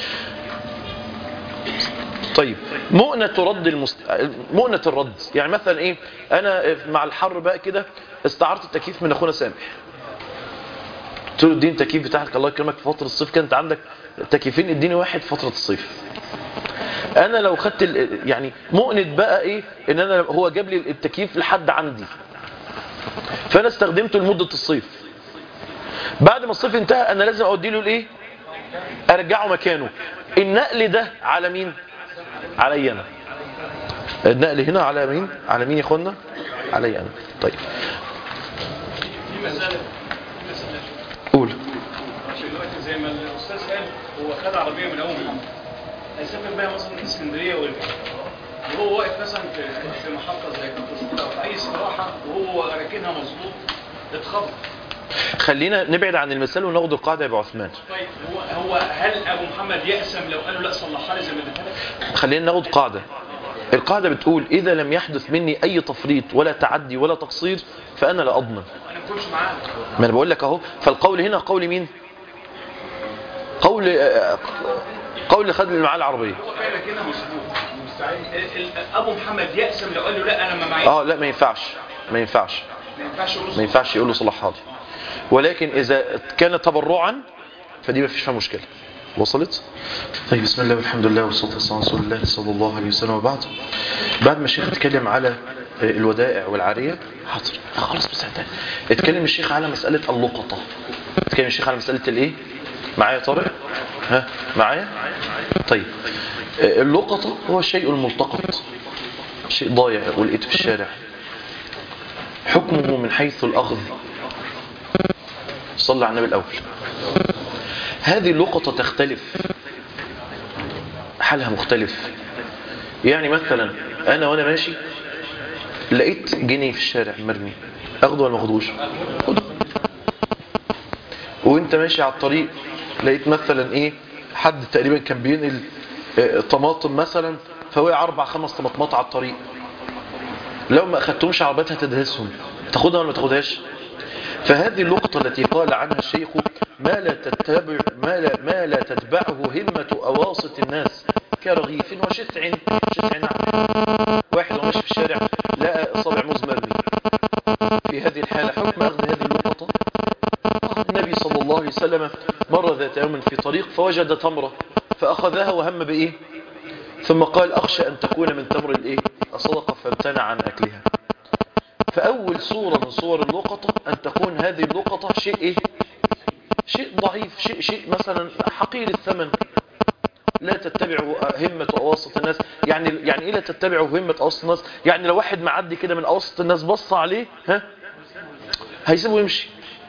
طيب مؤنة رد المست... مؤنة الرد يعني مثلا ايه انا مع الحر بقى كده استعرت التكييف من اخونا سامح قلت له اديني التكييف بتاعك الله يكرمك في فتره الصيف كان انت عندك تكييفين اديني واحد فتره الصيف انا لو خدت ال- يعني مؤنة بقى ايه ان انا هو جاب لي التكييف لحد عندي فانا استخدمته لمده الصيف بعد ما الصيف انتهى انا لازم اودي له الايه ارجعه مكانه النقل ده على مين علي انا النقل هنا على مين على مين يا اخوانا علي انا طيب في مسألة مسألة قول دلوقتي زي ما الأستاذ قال هو خد عربية من أول محمد هيسافر بيها مثلا اسكندرية ويرجع وهو واقف مثلا في في محطة زي كنت أو في أي استراحة وهو راكنها مظبوط اتخبط خلينا نبعد عن المثال وناخد القاعده يا ابو عثمان طيب هو هو هل أبو محمد يأسم لو قال له لا صلحها لي زي ما اديتها لك؟ خلينا ناخد قاعدة القاعدة بتقول إذا لم يحدث مني أي تفريط ولا تعدي ولا تقصير فأنا لا أضمن أنا ما كنتش معاه ما أنا بقول لك أهو فالقول هنا قول مين قول آه، قول خد اللي معاه العربية هو كان راكنها مظبوط ال- ال- أبو محمد يأسم لو قال له لا أنا ما معيش اه لا ما ينفعش ما ينفعش ما ينفعش يقول له ما ينفعش يقول له صلحها لي ولكن إذا كان تبرعا فدي ما فيش فيها مشكلة وصلت طيب بسم الله والحمد لله والصلاة والسلام على رسول الله صلى الله عليه وسلم وبعد بعد ما الشيخ اتكلم على الودائع والعارية حاضر خلاص بس هتاني. اتكلم الشيخ على مسألة اللقطة اتكلم الشيخ على مسألة الايه معايا يا طارق ها معايا طيب اللقطة هو الشيء الملتقط شيء ضايع ولقيته في الشارع حكمه من حيث الأخذ صلى على النبي الأول هذه اللقطة تختلف حالها مختلف يعني مثلا أنا وأنا ماشي لقيت جنيه في الشارع مرمي أخده ولا ما أخدوش خده. وانت ماشي على الطريق لقيت مثلا ايه حد تقريبا كان بينقل آه، طماطم مثلا فوقع اربع خمس طماطمات على الطريق لو ما اخدتهمش عربيات هتدهسهم تاخدها ولا ما تاخدهاش فهذه اللقطة التي قال عنها الشيخ ما لا تتبع ما لا, ما لا تتبعه همة أواسط الناس كرغيف وشتع شتع نعم واحد وماشي في الشارع لقى صابع موز مرمي في هذه الحالة حكم أخذ هذه اللقطة النبي صلى الله عليه وسلم مر ذات يوم في طريق فوجد تمرة فأخذها وهم بإيه ثم قال أخشى أن تكون من تمر الإيه الصدقة فامتنع عن أكلها فأول صورة من صور اللقطة أن تكون هذه اللقطة شيء إيه شيء ضعيف شيء شيء مثلا حقير الثمن لا تتبعوا همة أواسط الناس يعني يعني إيه لا تتبعوا همة أواسط الناس يعني لو واحد معدي كده من أواسط الناس بص عليه ها هيسيبه يمشي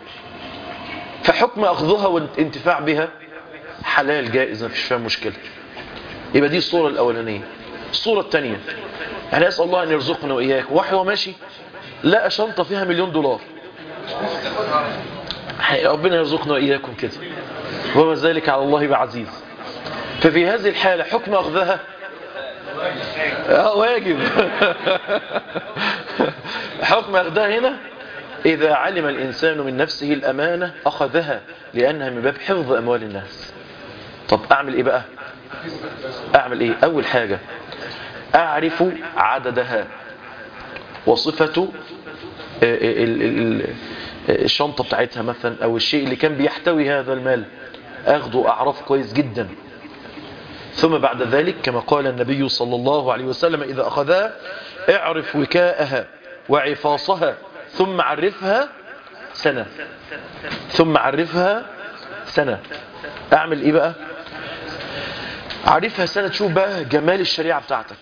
فحكم أخذها والانتفاع بها حلال جائز ما فيش فيها مشكلة يبقى دي الصورة الأولانية الصورة الثانية يعني أسأل الله أن يرزقنا وإياك واحد وماشي لقى شنطة فيها مليون دولار ربنا يرزقنا وإياكم كده وما ذلك على الله بعزيز ففي هذه الحالة حكم أخذها آه واجب حكم أخذها هنا إذا علم الإنسان من نفسه الأمانة أخذها لأنها من باب حفظ أموال الناس طب أعمل إيه بقى أعمل إيه أول حاجة أعرف عددها وصفة الشنطة بتاعتها مثلا أو الشيء اللي كان بيحتوي هذا المال أخذه أعرف كويس جدا ثم بعد ذلك كما قال النبي صلى الله عليه وسلم إذا أخذها اعرف وكاءها وعفاصها ثم عرفها سنة ثم عرفها سنة أعمل إيه بقى عرفها سنة تشوف بقى جمال الشريعة بتاعتك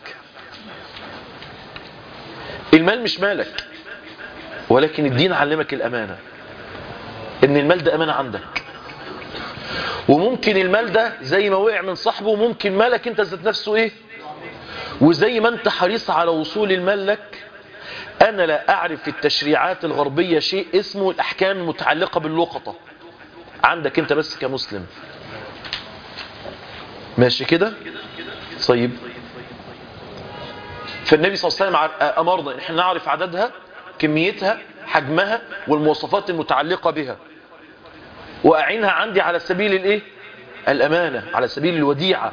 المال مش مالك ولكن الدين علمك الأمانة إن المال ده أمانة عندك وممكن المال ده زي ما وقع من صاحبه ممكن مالك انت ذات نفسه ايه وزي ما انت حريص على وصول المال لك انا لا اعرف في التشريعات الغربية شيء اسمه الاحكام المتعلقة باللقطة عندك انت بس كمسلم ماشي كده طيب فالنبي صلى الله عليه وسلم امرنا ان احنا نعرف عددها كميتها حجمها والمواصفات المتعلقة بها وأعينها عندي على سبيل الايه الأمانة على سبيل الوديعة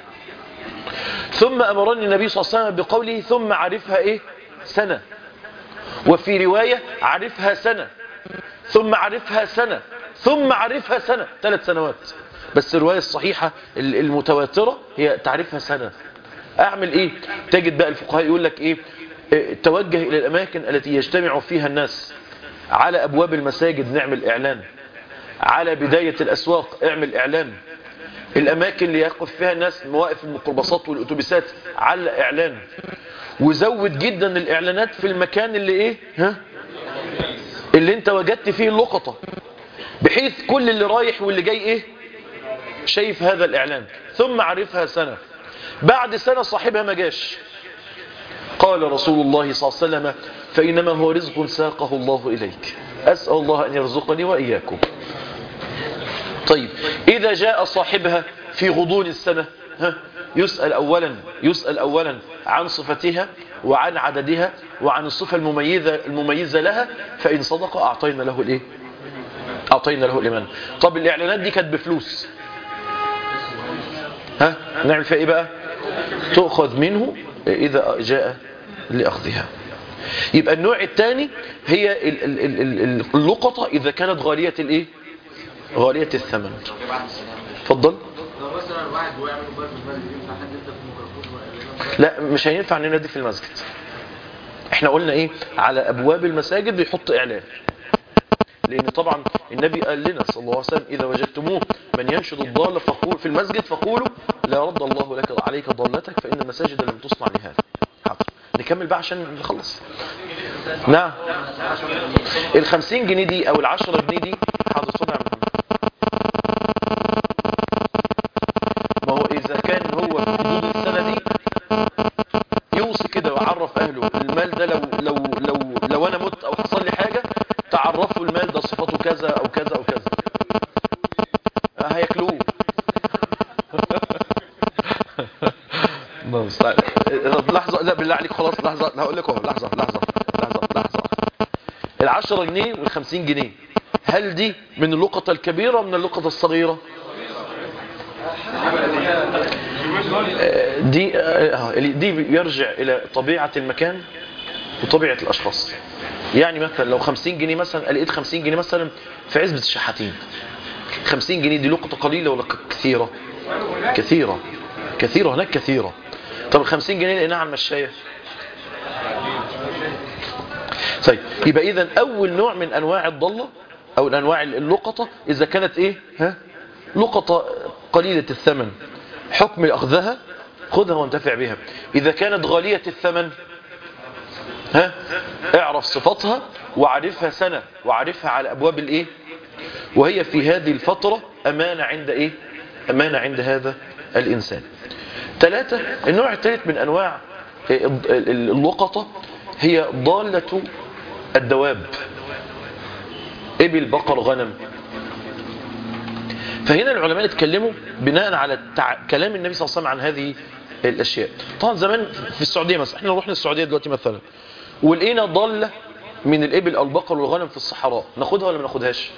ثم أمرني النبي صلى الله عليه وسلم بقوله ثم عرفها إيه سنة وفي رواية عرفها سنة ثم عرفها سنة ثم عرفها سنة ثلاث سنوات بس الرواية الصحيحة المتواترة هي تعرفها سنة أعمل إيه تجد بقى الفقهاء يقول لك إيه توجه إلى الأماكن التي يجتمع فيها الناس على أبواب المساجد نعمل إعلان على بداية الأسواق اعمل إعلان الأماكن اللي يقف فيها الناس مواقف الميكروباصات والأتوبيسات على إعلان وزود جدا الإعلانات في المكان اللي إيه ها اللي انت وجدت فيه اللقطة بحيث كل اللي رايح واللي جاي إيه شايف هذا الإعلان ثم عرفها سنة بعد سنة صاحبها ما جاش قال رسول الله صلى الله عليه وسلم فإنما هو رزق ساقه الله إليك أسأل الله أن يرزقني وإياكم طيب إذا جاء صاحبها في غضون السنة ها يسأل أولا يسأل أولا عن صفتها وعن عددها وعن الصفة المميزة المميزة لها فإن صدق أعطينا له الإيه أعطينا له الإيمان طب الإعلانات دي كانت بفلوس ها نعمل فيها إيه بقى تؤخذ منه إذا جاء لأخذها يبقى النوع الثاني هي اللقطة إذا كانت غالية الإيه غالية الثمن اتفضل لو مثلا واحد ويعمل موبايل في المسجد ينفع حد يبدا في الميكروفون لا مش هينفع ننادي في المسجد احنا قلنا ايه على ابواب المساجد بيحط اعلان لان طبعا النبي قال لنا صلى الله عليه وسلم اذا وجدتموه من ينشد الضال فقول في المسجد فقولوا لا رد الله لك عليك ضالتك فان المساجد لم تصنع لهذا حاضر نكمل بقى عشان نخلص نعم الخمسين جنيه دي او العشرة جنيه دي حاضر اتفضل يا محمد ما هو اذا كان هو في حدود السنة دي يوصي كده ويعرف اهله المال ده لو لو لو لو انا مت او حصل لي حاجة تعرفوا المال ده صفاته كذا او كذا او كذا هياكلوه نعم طب لحظة لا بالله عليك خلاص لحظة لا هقول لكم لحظة لحظة لحظة لحظة خمسين جنيه هل دي من اللقطة الكبيرة من اللقطة الصغيرة آه، دي آه، دي يرجع إلى طبيعة المكان وطبيعة الأشخاص يعني مثلا لو 50 جنيه مثلا لقيت 50 جنيه مثلا في عزبة الشحاتين 50 جنيه دي لقطة قليلة ولا ك- كثيرة كثيرة كثيرة هناك كثيرة طب ال 50 جنيه لقيناها على المشاية طيب يبقى اذا اول نوع من انواع الضلة او انواع اللقطة اذا كانت ايه ها لقطة قليلة الثمن حكم اخذها خذها وانتفع بها اذا كانت غالية الثمن ها اعرف صفاتها وعرفها سنة وعرفها على ابواب الايه وهي في هذه الفترة امانة عند ايه امانة عند هذا الانسان ثلاثة النوع الثالث من انواع اللقطة هي ضالة الدواب ابل بقر غنم فهنا العلماء اتكلموا بناء على التع... كلام النبي صلى الله عليه وسلم عن هذه الاشياء طبعا زمان في السعوديه مثلا احنا رحنا السعوديه دلوقتي مثلا ولقينا ضاله من الابل او البقر والغنم في الصحراء ناخدها ولا ما ناخدهاش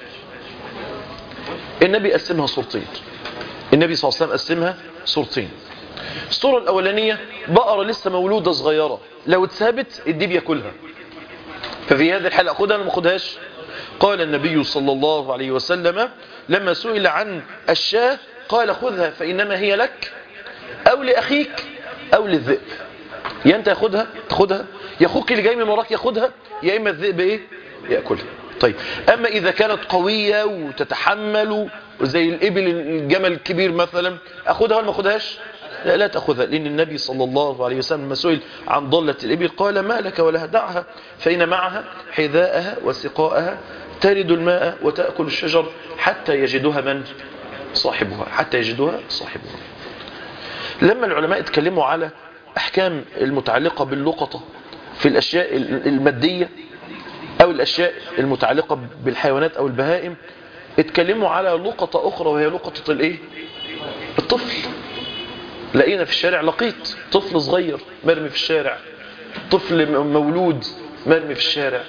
النبي قسمها صورتين النبي صلى الله عليه وسلم قسمها صورتين الصوره الاولانيه بقره لسه مولوده صغيره لو اتثابت الديب ياكلها ففي هذه الحالة أخذها ولا ما أخذهاش قال النبي صلى الله عليه وسلم لما سئل عن الشاة قال خذها فإنما هي لك أو لأخيك أو للذئب يا أنت ياخدها تاخدها يا أخوك اللي جاي من وراك ياخدها يا إما الذئب إيه يأكلها طيب أما إذا كانت قوية وتتحمل زي الإبل الجمل الكبير مثلا أخذها ولا ما أخذهاش لا, لا تأخذها لأن النبي صلى الله عليه وسلم لما سئل عن ضلة الإبل قال ما لك ولها دعها فإن معها حذاءها وسقاءها ترد الماء وتأكل الشجر حتى يجدها من صاحبها حتى يجدها صاحبها لما العلماء اتكلموا على أحكام المتعلقة باللقطة في الأشياء المادية أو الأشياء المتعلقة بالحيوانات أو البهائم اتكلموا على لقطة أخرى وهي لقطة الإيه؟ الطفل لقينا في الشارع لقيط طفل صغير مرمي في الشارع طفل مولود مرمي في الشارع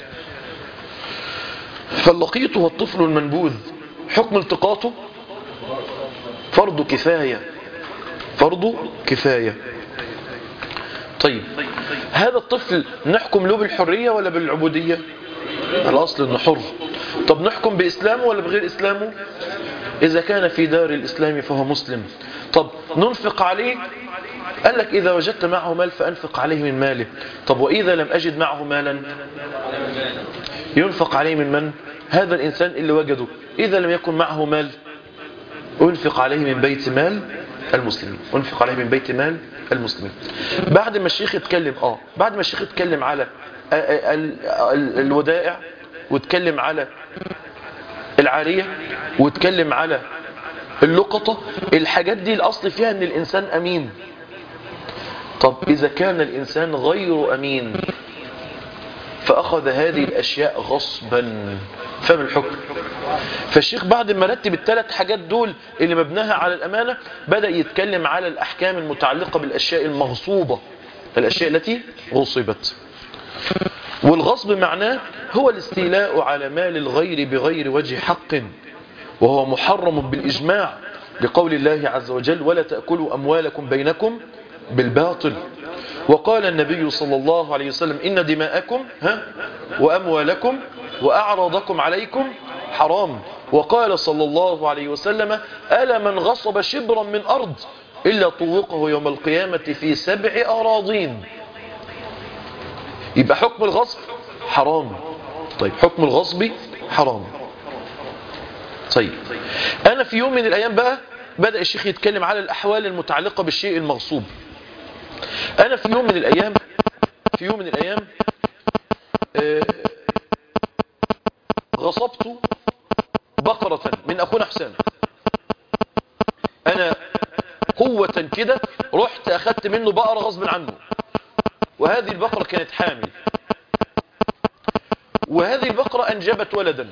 فاللقيط هو الطفل المنبوذ حكم التقاطه فرض كفاية فرض كفاية طيب هذا الطفل نحكم له بالحرية ولا بالعبودية الأصل أنه حر طب نحكم بإسلامه ولا بغير إسلامه إذا كان في دار الإسلام فهو مسلم طب ننفق عليه قال لك إذا وجدت معه مال فأنفق عليه من ماله طب وإذا لم أجد معه مالا ينفق عليه من من هذا الإنسان اللي وجده إذا لم يكن معه مال أنفق عليه من بيت مال المسلمين أنفق عليه من بيت مال المسلمين بعد ما الشيخ يتكلم آه بعد ما الشيخ يتكلم على الودائع واتكلم على العارية واتكلم على اللقطة الحاجات دي الأصل فيها أن الإنسان أمين طب إذا كان الإنسان غير أمين فأخذ هذه الأشياء غصبا فما الحكم فالشيخ بعد ما رتب الثلاث حاجات دول اللي مبناها على الأمانة بدأ يتكلم على الأحكام المتعلقة بالأشياء المغصوبة الأشياء التي غصبت والغصب معناه هو الاستيلاء على مال الغير بغير وجه حق وهو محرم بالإجماع لقول الله عز وجل ولا تأكلوا أموالكم بينكم بالباطل وقال النبي صلى الله عليه وسلم إن دماءكم ها وأموالكم وأعراضكم عليكم حرام وقال صلى الله عليه وسلم ألا من غصب شبرا من أرض إلا طوقه يوم القيامة في سبع أراضين يبقى حكم الغصب حرام طيب حكم الغصب حرام طيب أنا في يوم من الأيام بقى بدأ الشيخ يتكلم على الأحوال المتعلقة بالشيء المغصوب أنا في يوم من الأيام في يوم من الأيام آه، غصبت بقرة من أخونا حسام أنا قوة كده رحت أخدت منه بقرة غصب عنه وهذه البقرة كانت حامل وهذه البقرة أنجبت ولدا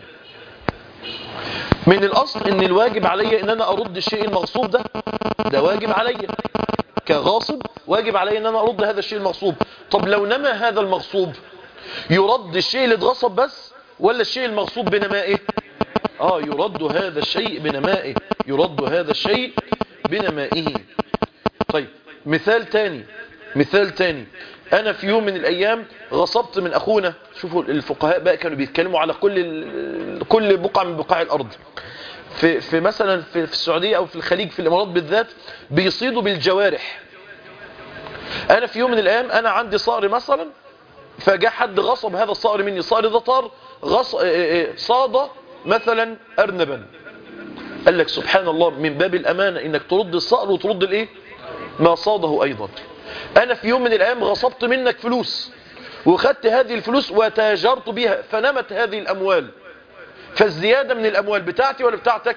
من الأصل أن الواجب علي أن أنا أرد الشيء المغصوب ده ده واجب علي كغاصب واجب علي أن أنا أرد هذا الشيء المغصوب طب لو نما هذا المغصوب يرد الشيء اللي اتغصب بس ولا الشيء المغصوب بنمائه اه يرد هذا الشيء بنمائه يرد هذا الشيء بنمائه طيب مثال تاني مثال تاني انا في يوم من الايام غصبت من اخونا شوفوا الفقهاء بقى كانوا بيتكلموا على كل ال- كل بقعه من بقاع الارض في في مثلا في, في السعوديه او في الخليج في الامارات بالذات بيصيدوا بالجوارح انا في يوم من الايام انا عندي صقر مثلا فجاء حد غصب هذا الصقر مني الصقر ده طار غص... اه اه اه صاد مثلا ارنبا قال لك سبحان الله من باب الامانه انك ترد الصقر وترد الايه ما صاده ايضا انا في يوم من الايام غصبت منك فلوس وخدت هذه الفلوس وتاجرت بها فنمت هذه الاموال فالزياده من الاموال بتاعتي ولا بتاعتك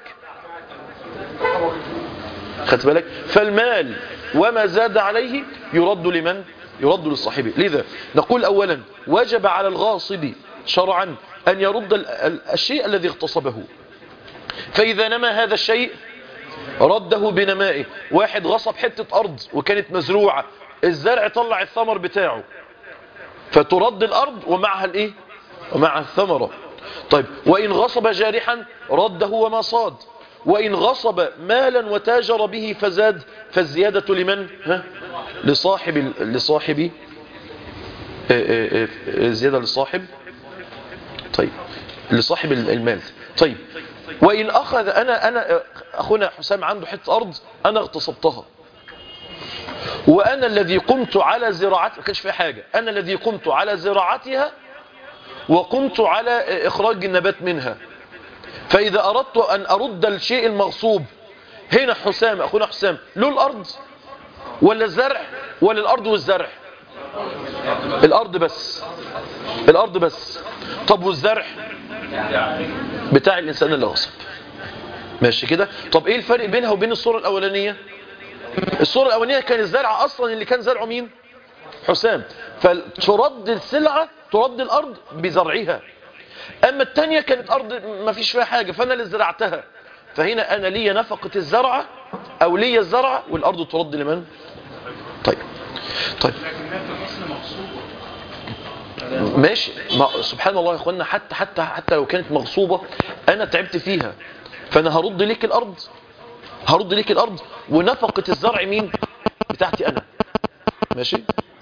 خدت بالك فالمال وما زاد عليه يرد لمن يرد لصاحبه لذا نقول اولا وجب على الغاصب شرعا ان يرد ال- ال- الشيء الذي اغتصبه فاذا نمى هذا الشيء رده بنمائه واحد غصب حتة ارض وكانت مزروعة الزرع طلع الثمر بتاعه فترد الارض ومعها الايه ومع الثمرة طيب وان غصب جارحا رده وما صاد وان غصب مالا وتاجر به فزاد فالزيادة لمن ها لصاحب ال- لصاحب آه، آه، آه، زيادة لصاحب طيب لصاحب المال طيب وإن أخذ أنا أنا أخونا حسام عنده حتة أرض أنا اغتصبتها وأنا الذي قمت على زراعتها ما كانش فيها حاجة أنا الذي قمت على زراعتها وقمت على إخراج النبات منها فإذا أردت أن أرد الشيء المغصوب هنا حسام أخونا حسام له الأرض ولا الزرع ولا الأرض والزرع الأرض بس الأرض بس طب والزرع بتاع الإنسان اللي غصب ماشي كده طب إيه الفرق بينها وبين الصورة الأولانية الصورة الأولانية كان الزرع أصلا اللي كان زرعه مين حسام فترد السلعة ترد الأرض بزرعها أما التانية كانت أرض ما فيش فيها حاجة فأنا اللي زرعتها فهنا أنا ليا نفقة الزرعة أو ليا الزرعة والأرض ترد لمن طيب طيب لكنها في الاصل مغصوبه ماشي ما سبحان الله يا اخوانا حتى حتى حتى لو كانت مغصوبة انا تعبت فيها فانا هرد ليك الارض هرد ليك الارض ونفقة الزرع مين بتاعتي انا ماشي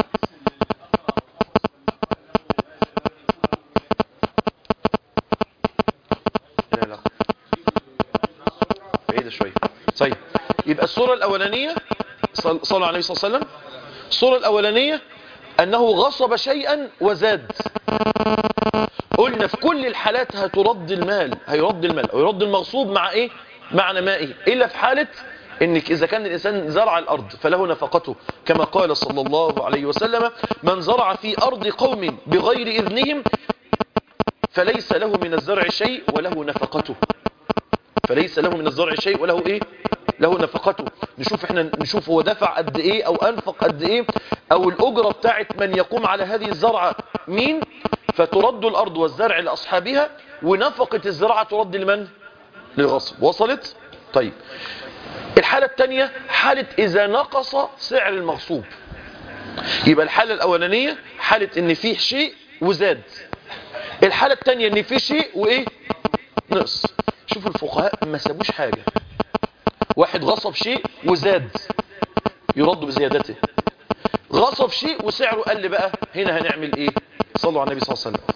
لا لا بعيدة شوية طيب يبقى الصورة الأولانية صل- صلوا على النبي صلى الله عليه وسلم الصورة الأولانية أنه غصب شيئا وزاد قلنا في كل الحالات هترد المال هيرد المال أو يرد المغصوب مع إيه مع نمائه إلا في حالة إنك إذا كان الإنسان زرع الأرض فله نفقته كما قال صلى الله عليه وسلم من زرع في أرض قوم بغير إذنهم فليس له من الزرع شيء وله نفقته فليس له من الزرع شيء وله ايه له نفقته نشوف احنا نشوف هو دفع قد ايه او انفق قد ايه او الاجرة بتاعت من يقوم على هذه الزرعة مين فترد الارض والزرع لاصحابها ونفقة الزراعة ترد لمن للغصب وصلت طيب الحالة الثانية حالة اذا نقص سعر المغصوب يبقى الحالة الاولانية حالة ان فيه شيء وزاد الحالة الثانية ان فيه شيء وايه نقص شوفوا الفقهاء ما سابوش حاجة واحد غصب شيء وزاد يرد بزيادته غصب شيء وسعره قل بقى هنا هنعمل ايه صلوا على النبي صلى الله عليه وسلم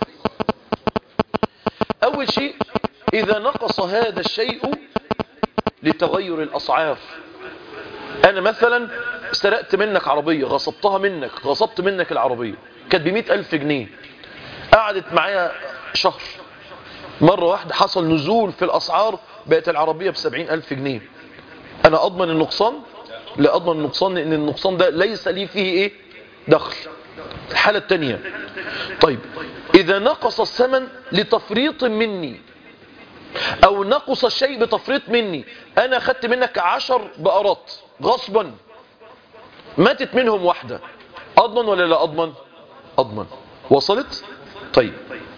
اول شيء اذا نقص هذا الشيء لتغير الاسعار انا مثلا سرقت منك عربية غصبتها منك غصبت منك العربية كانت بمئة الف جنيه قعدت معايا شهر مرة واحدة حصل نزول في الأسعار بقت العربية بسبعين ألف جنيه أنا أضمن النقصان لا أضمن النقصان لأن النقصان ده ليس لي فيه إيه دخل الحالة التانية طيب إذا نقص الثمن لتفريط مني أو نقص الشيء بتفريط مني أنا خدت منك عشر بقرات غصبا ماتت منهم واحدة أضمن ولا لا أضمن أضمن وصلت طيب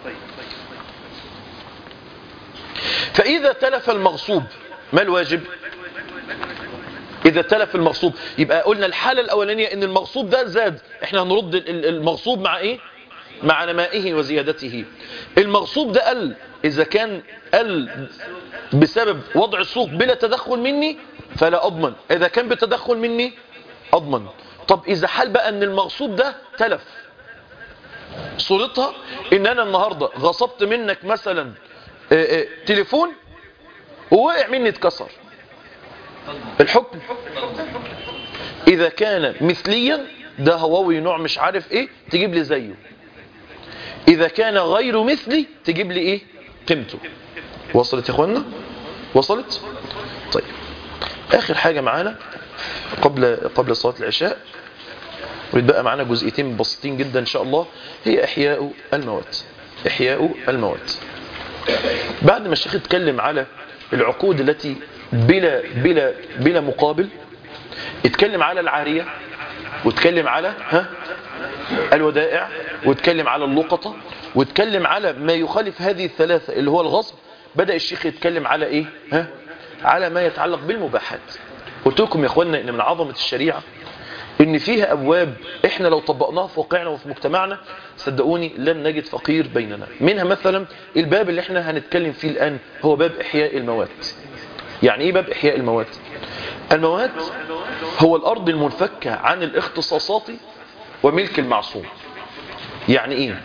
فإذا تلف المغصوب ما الواجب إذا تلف المغصوب يبقى قلنا الحالة الأولانية إن المغصوب ده زاد إحنا هنرد ال- ال- المغصوب مع إيه مع نمائه وزيادته المغصوب ده قل إذا كان قل بسبب وضع السوق بلا تدخل مني فلا أضمن إذا كان بتدخل مني أضمن طب إذا حال بقى أن المغصوب ده تلف صورتها ان انا النهاردة غصبت منك مثلا آه، آه، تليفون ووقع مني اتكسر الحكم اذا كان مثليا ده هواوي نوع مش عارف ايه تجيب لي زيه اذا كان غير مثلي تجيب لي ايه قيمته وصلت يا اخوانا وصلت طيب اخر حاجة معانا قبل قبل صلاة العشاء ويتبقى معانا جزئيتين بسيطين جدا ان شاء الله هي احياء الموات احياء الموات بعد ما الشيخ اتكلم على العقود التي بلا بلا بلا مقابل اتكلم على العارية واتكلم على ها الودائع واتكلم على اللقطة واتكلم على ما يخالف هذه الثلاثة اللي هو الغصب بدأ الشيخ يتكلم على ايه ها على ما يتعلق بالمباحات قلت لكم يا اخوانا ان من عظمة الشريعة ان فيها ابواب احنا لو طبقناها في واقعنا وفي مجتمعنا صدقوني لن نجد فقير بيننا منها مثلا الباب اللي احنا هنتكلم فيه الان هو باب احياء الموات يعني ايه باب احياء الموات الموات هو الارض المنفكة عن الاختصاصات وملك المعصوم يعني ايه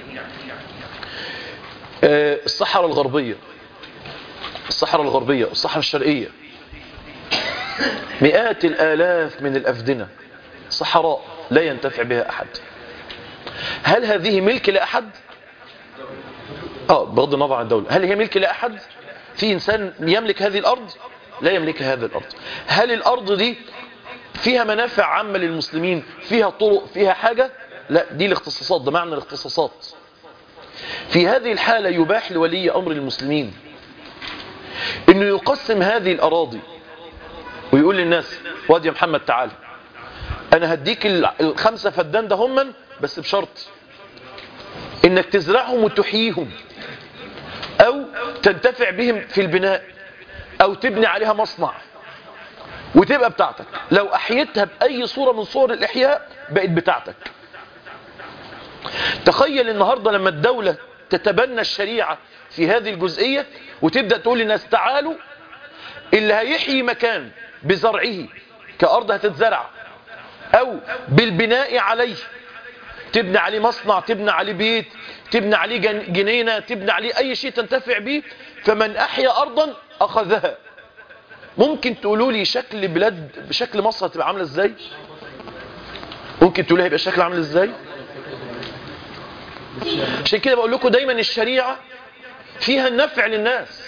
آه الصحراء الغربية الصحراء الغربية الصحراء الشرقية مئات الالاف من الافدنة صحراء لا ينتفع بها أحد هل هذه ملك لأحد آه بغض النظر عن الدولة هل هي ملك لأحد في إنسان يملك هذه الأرض لا يملك هذه الأرض هل الأرض دي فيها منافع عامة للمسلمين فيها طرق فيها حاجة لا دي الاختصاصات ده معنى الاختصاصات في هذه الحالة يباح لولي أمر المسلمين انه يقسم هذه الأراضي ويقول للناس واد يا محمد تعالى انا هديك الخمسة فدان ده هم بس بشرط انك تزرعهم وتحييهم او تنتفع بهم في البناء او تبني عليها مصنع وتبقى بتاعتك لو احيتها باي صورة من صور الاحياء بقت بتاعتك تخيل النهاردة لما الدولة تتبنى الشريعة في هذه الجزئية وتبدأ تقول للناس تعالوا اللي هيحيي مكان بزرعه كأرض هتتزرع او بالبناء عليه تبني عليه مصنع تبني عليه بيت تبني عليه جن- جنينة تبني عليه اي شيء تنتفع به فمن احيا ارضا اخذها ممكن تقولوا لي شكل بلاد بشكل مصر هتبقى عامله ازاي ممكن تقولوا لي هيبقى شكل عامل ازاي عشان كده بقول لكم دايما الشريعة فيها النفع للناس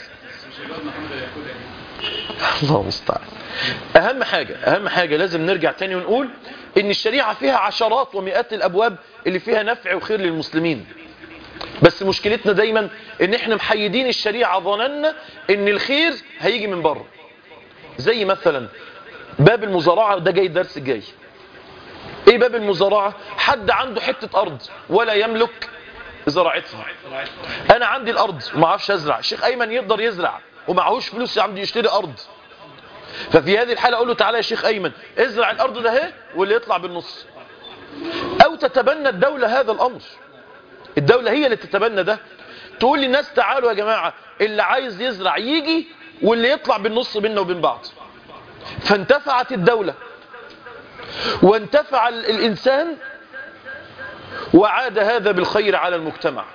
الله المستعان اهم حاجة اهم حاجة لازم نرجع تاني ونقول ان الشريعة فيها عشرات ومئات الابواب اللي فيها نفع وخير للمسلمين بس مشكلتنا دايما ان احنا محيدين الشريعة ظننا ان الخير هيجي من بره زي مثلا باب المزارعة ده جاي الدرس الجاي ايه باب المزارعة حد عنده حتة ارض ولا يملك زراعتها انا عندي الارض وما اعرفش ازرع الشيخ ايمن يقدر يزرع ومعهوش فلوس عنده يشتري ارض ففي هذه الحالة اقول له تعالى يا شيخ ايمن ازرع الارض ده اهي واللي يطلع بالنص او تتبنى الدولة هذا الامر الدولة هي اللي تتبنى ده تقول للناس تعالوا يا جماعة اللي عايز يزرع يجي واللي يطلع بالنص بيننا وبين بعض فانتفعت الدولة وانتفع ال- الإنسان وعاد هذا بالخير على المجتمع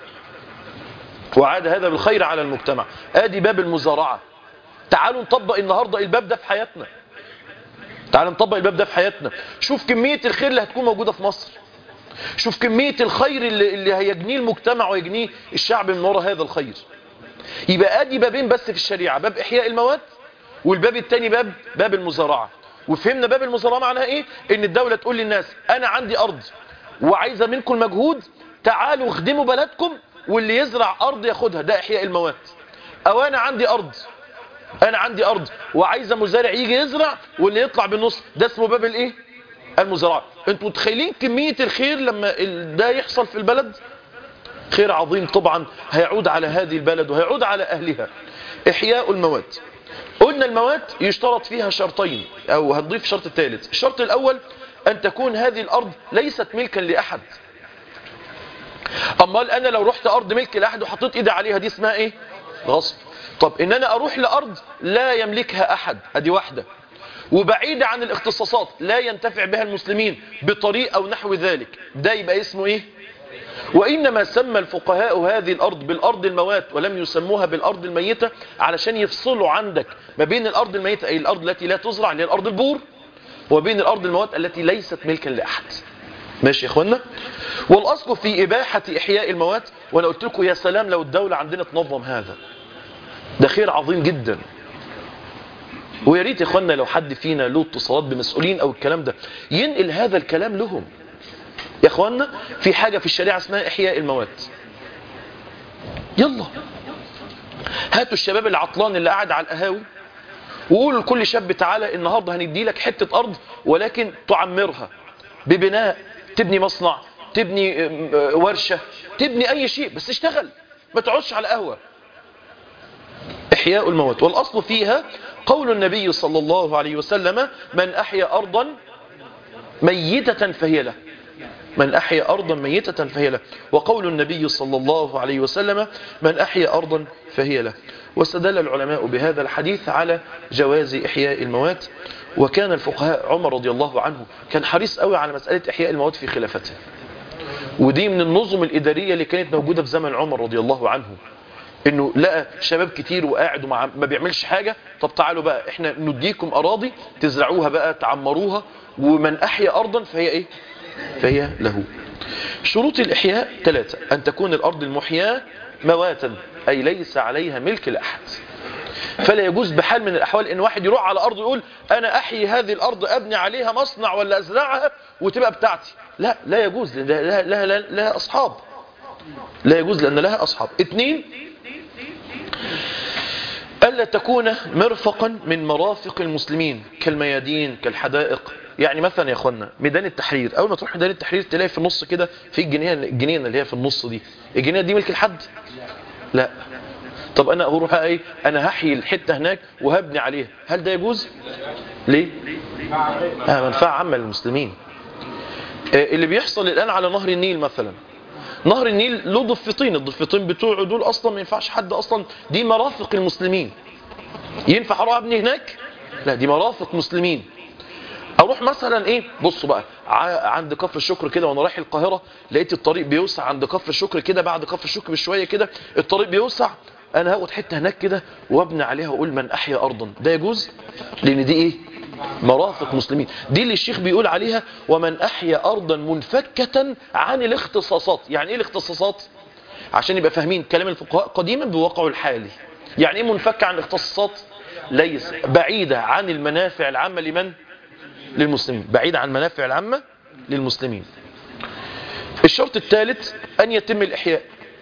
وعاد هذا بالخير على المجتمع ادي باب المزارعة تعالوا نطبق النهاردة الباب ده في حياتنا تعالوا نطبق الباب ده في حياتنا شوف كمية الخير اللي هتكون موجودة في مصر شوف كمية الخير اللي, اللي هيجنيه المجتمع ويجنيه الشعب من وراء هذا الخير يبقى ادي بابين بس في الشريعة باب احياء المواد والباب التاني باب باب المزارعة وفهمنا باب المزارعة معناها ايه ان الدولة تقول للناس انا عندي ارض وعايزة منكم المجهود تعالوا اخدموا بلدكم واللي يزرع ارض ياخدها ده احياء المواد او انا عندي ارض انا عندي ارض وعايزة مزارع يجي يزرع واللي يطلع بالنص ده اسمه باب الايه المزارعة انتوا متخيلين كمية الخير لما ال- ده يحصل في البلد خير عظيم طبعا هيعود على هذه البلد وهيعود على أهلها إحياء المواد قلنا المواد يشترط فيها شرطين أو هنضيف شرط الثالث الشرط الأول أن تكون هذه الأرض ليست ملكا لأحد امال انا لو رحت ارض ملك لاحد وحطيت ايدي عليها دي اسمها ايه غصب طب ان انا اروح لارض لا يملكها احد ادي واحده وبعيدة عن الاختصاصات لا ينتفع بها المسلمين بطريق او نحو ذلك ده يبقى اسمه ايه وإنما سمى الفقهاء هذه الأرض بالأرض الموات ولم يسموها بالأرض الميتة علشان يفصلوا عندك ما بين الأرض الميتة أي الأرض التي لا تزرع اللي هي الأرض البور وبين الأرض الموات التي ليست ملكا لأحد ماشي يا إخوانا والأصل في إباحة إحياء الموات وأنا قلت لكم يا سلام لو الدولة عندنا تنظم هذا ده خير عظيم جدا ويا ريت يا اخوانا لو حد فينا له اتصالات بمسؤولين او الكلام ده ينقل هذا الكلام لهم يا اخوانا في حاجة في الشريعة اسمها احياء الموات يلا هاتوا الشباب العطلان اللي قاعد على القهاوي وقولوا لكل شاب تعالى النهارده هندي لك حتة ارض ولكن تعمرها ببناء تبني مصنع تبني ام، اه، ورشة تبني اي شيء بس اشتغل ما تقعدش على قهوة إحياء الموت والأصل فيها قول النبي صلى الله عليه وسلم من أحيا أرضا ميتة فهي له من أحيا أرضا ميتة فهي له وقول النبي صلى الله عليه وسلم من أحيا أرضا فهي له واستدل العلماء بهذا الحديث على جواز إحياء الموات وكان الفقهاء عمر رضي الله عنه كان حريص قوي على مسألة إحياء الموات في خلافته ودي من النظم الإدارية اللي كانت موجودة في زمن عمر رضي الله عنه انه لقى شباب كتير وقاعد وما ما بيعملش حاجة طب تعالوا بقى احنا نديكم اراضي تزرعوها بقى تعمروها ومن احيا ارضا فهي ايه فهي له شروط الاحياء ثلاثة ان تكون الارض المحياة مواتا اي ليس عليها ملك لاحد فلا يجوز بحال من الاحوال ان واحد يروح على ارض يقول انا احيي هذه الارض ابني عليها مصنع ولا ازرعها وتبقى بتاعتي لا لا يجوز لأن لها, لها, لها, لها اصحاب لا يجوز لان لها اصحاب اثنين ألا تكون مرفقا من مرافق المسلمين كالميادين كالحدائق يعني مثلا يا اخوانا ميدان التحرير اول ما تروح ميدان التحرير تلاقي في النص كده في الجنينه الجنينه اللي هي في النص دي الجنينه دي ملك الحد لا طب انا اروح ايه انا هحيي الحته هناك وهبني عليها هل ده يجوز ليه آه منفعه عامه للمسلمين آه اللي بيحصل الان على نهر النيل مثلا نهر النيل له ضفتين الضفتين بتوعه دول اصلا ما ينفعش حد اصلا دي مرافق المسلمين ينفع اروح ابني هناك لا دي مرافق مسلمين اروح مثلا ايه بصوا بقى ع- عند كفر الشكر كده وانا رايح القاهره لقيت الطريق بيوسع عند كفر الشكر كده بعد كفر الشكر بشويه كده الطريق بيوسع انا هاخد حته هناك كده وابني عليها واقول من احيا ارضا ده يجوز لان دي ايه مرافق مسلمين دي اللي الشيخ بيقول عليها ومن احيا ارضا منفكه عن الاختصاصات يعني ايه الاختصاصات عشان يبقى فاهمين كلام الفقهاء قديما بواقعه الحالي يعني ايه منفك عن الاختصاصات ليس بعيدة عن المنافع العامة لمن للمسلمين بعيدة عن المنافع العامة للمسلمين الشرط الثالث أن يتم الإحياء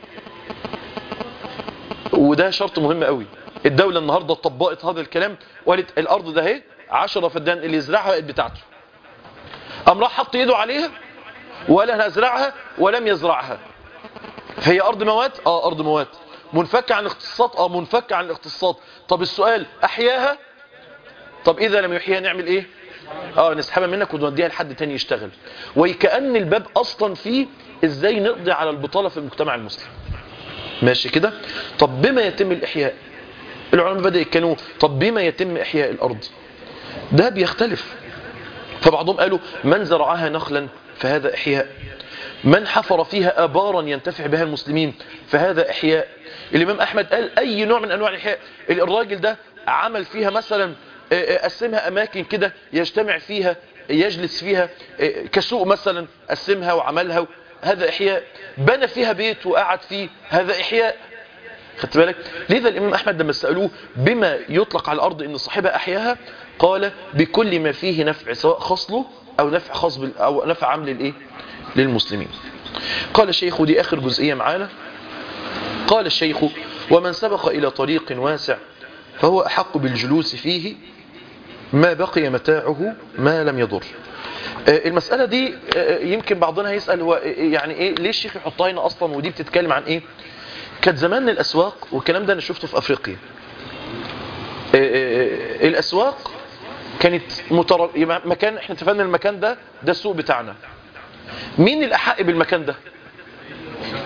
وده شرط مهم قوي الدولة النهاردة طبقت هذا الكلام وقالت الأرض ده اهي 10 فدان اللي يزرعها بقت بتاعته قام راح حط ايده عليها ولا انا ازرعها ولم يزرعها هي أرض موات اه أرض موات منفكة عن الاختصاصات اه منفكة عن الاختصاصات طب السؤال أحياها طب إذا لم يحييها نعمل إيه اه نسحبها منك ونوديها لحد تاني يشتغل وكأن الباب أصلا فيه إزاي نقضي على البطالة في المجتمع المسلم ماشي كده طب بما يتم الإحياء العلماء بدأ يتكلموا طب بما يتم إحياء الأرض ده بيختلف فبعضهم قالوا من زرعها نخلا فهذا إحياء من حفر فيها آبارا ينتفع بها المسلمين فهذا إحياء الإمام أحمد قال أي نوع من أنواع الإحياء الراجل ده عمل فيها مثلا آه، آه، قسمها أماكن كده يجتمع فيها يجلس فيها آه، كسوق مثلا قسمها وعملها هذا إحياء بنى فيها بيت وقعد فيه هذا إحياء خدت بالك لذا الإمام أحمد لما سألوه بما يطلق على الأرض إن صاحبها أحياها قال بكل ما فيه نفع سواء خاص له أو نفع خاص بال أو نفع عام للإيه للمسلمين قال الشيخ ودي آخر جزئية معانا قال الشيخ ومن سبق إلى طريق واسع فهو أحق بالجلوس فيه ما بقي متاعه ما لم يضر آه، المسألة دي آه، يمكن بعضنا يسأل هو آه، يعني ايه ليه الشيخ يحطها هنا اصلا ودي بتتكلم عن ايه كانت زمان الاسواق والكلام ده انا شفته في افريقيا آه، آه، الاسواق كانت متر... يبقى مكان احنا اتفقنا المكان ده ده السوق بتاعنا مين الاحق بالمكان ده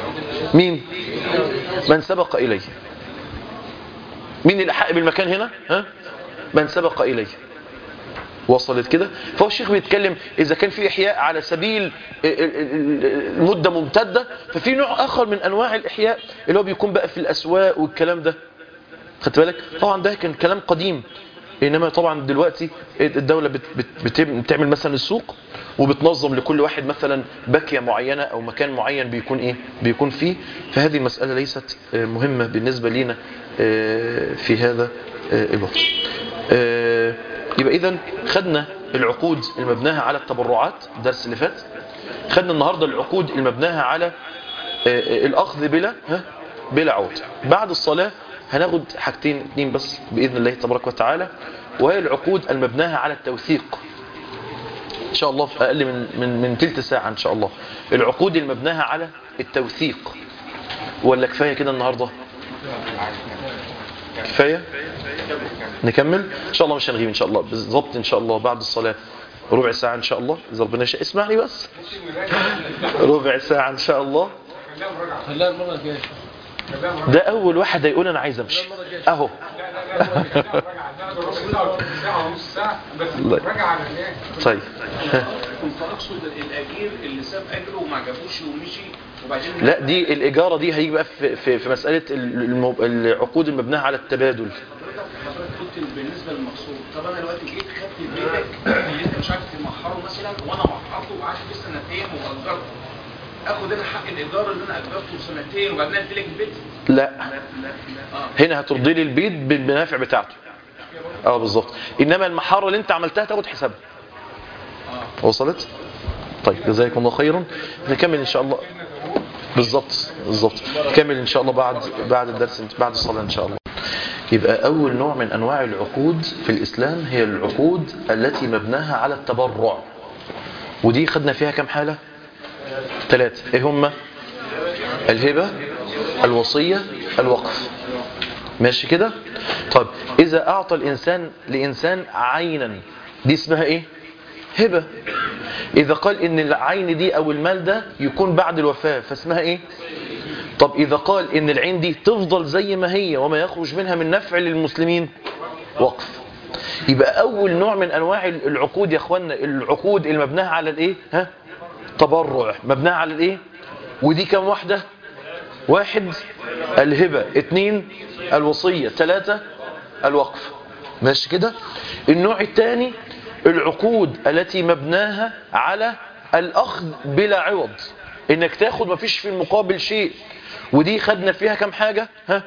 مين من سبق إليه مين الأحق بالمكان هنا ها من سبق إليه وصلت كده فهو الشيخ بيتكلم إذا كان في إحياء على سبيل المدة ممتدة ففي نوع آخر من أنواع الإحياء اللي هو بيكون بقى في الأسواق والكلام ده خدت بالك طبعا ده كان كلام قديم انما طبعا دلوقتي الدولة بت بت بت بتعمل مثلا السوق وبتنظم لكل واحد مثلا باكية معينة او مكان معين بيكون ايه بيكون فيه فهذه المسألة ليست آه، مهمة بالنسبة لنا آه، في هذا آه، الوقت آه، يبقى اذا خدنا العقود المبناها على التبرعات الدرس اللي فات خدنا النهاردة العقود المبناها على آه، آه، الاخذ بلا ها بلا عود بعد الصلاة هناخد حاجتين اتنين بس بإذن الله تبارك وتعالى وهي العقود المبناها على التوثيق إن شاء الله في أقل من, من, من تلت ساعة إن شاء الله العقود المبناها على التوثيق ولا كفاية كده النهاردة كفاية نكمل إن شاء الله مش هنغيب إن شاء الله بالضبط إن شاء الله بعد الصلاة ربع ساعة إن شاء الله إذا ربنا يشاء اسمعني بس ربع ساعة إن شاء الله خليها المرة الجاية ده أول واحد هيقول أنا عايز أمشي أهو الله. طيب كنت اقصد الاجير اللي ساب اجره وما عجبوش ومشي وبعدين لا دي الإجارة دي هيجي بقى في, في, في مسألة الم- العقود المبناة على التبادل حضرتك قلت بالنسبه للمقصود طب انا دلوقتي جيت خدت بيتك اللي انت مش عارف تمحره مثلا وانا محرته وقعدت فيه سنتين واجرته اخد انا حق الايجار اللي انا اجرته سنتين وبعدين ادي لك البيت لا لا لا لا اه هنا هترضي لي البيت بالمنافع بتاعته اه بالظبط انما المحاره اللي انت عملتها تاخد حسابها وصلت طيب جزاكم الله خيرا نكمل ان شاء الله بالظبط بالظبط نكمل ان شاء الله بعد بعد الدرس بعد الصلاه ان شاء الله يبقى اول نوع من انواع العقود في الاسلام هي العقود التي مبناها على التبرع ودي خدنا فيها كم حاله ثلاثه ايه هم الهبه الوصيه الوقف ماشي كده طيب إذا أعطى الإنسان لإنسان عينا دي اسمها إيه هبة إذا قال إن العين دي أو المال ده يكون بعد الوفاة فاسمها إيه طب إذا قال إن العين دي تفضل زي ما هي وما يخرج منها من نفع للمسلمين وقف يبقى أول نوع من أنواع العقود يا أخوانا العقود المبناها على الإيه ها تبرع مبناها على الإيه ودي كم واحدة واحد الهبة اتنين الوصية ثلاثة الوقف ماشي كده النوع الثاني العقود التي مبناها على الأخذ بلا عوض انك تاخد مفيش في المقابل شيء ودي خدنا فيها كم حاجة ها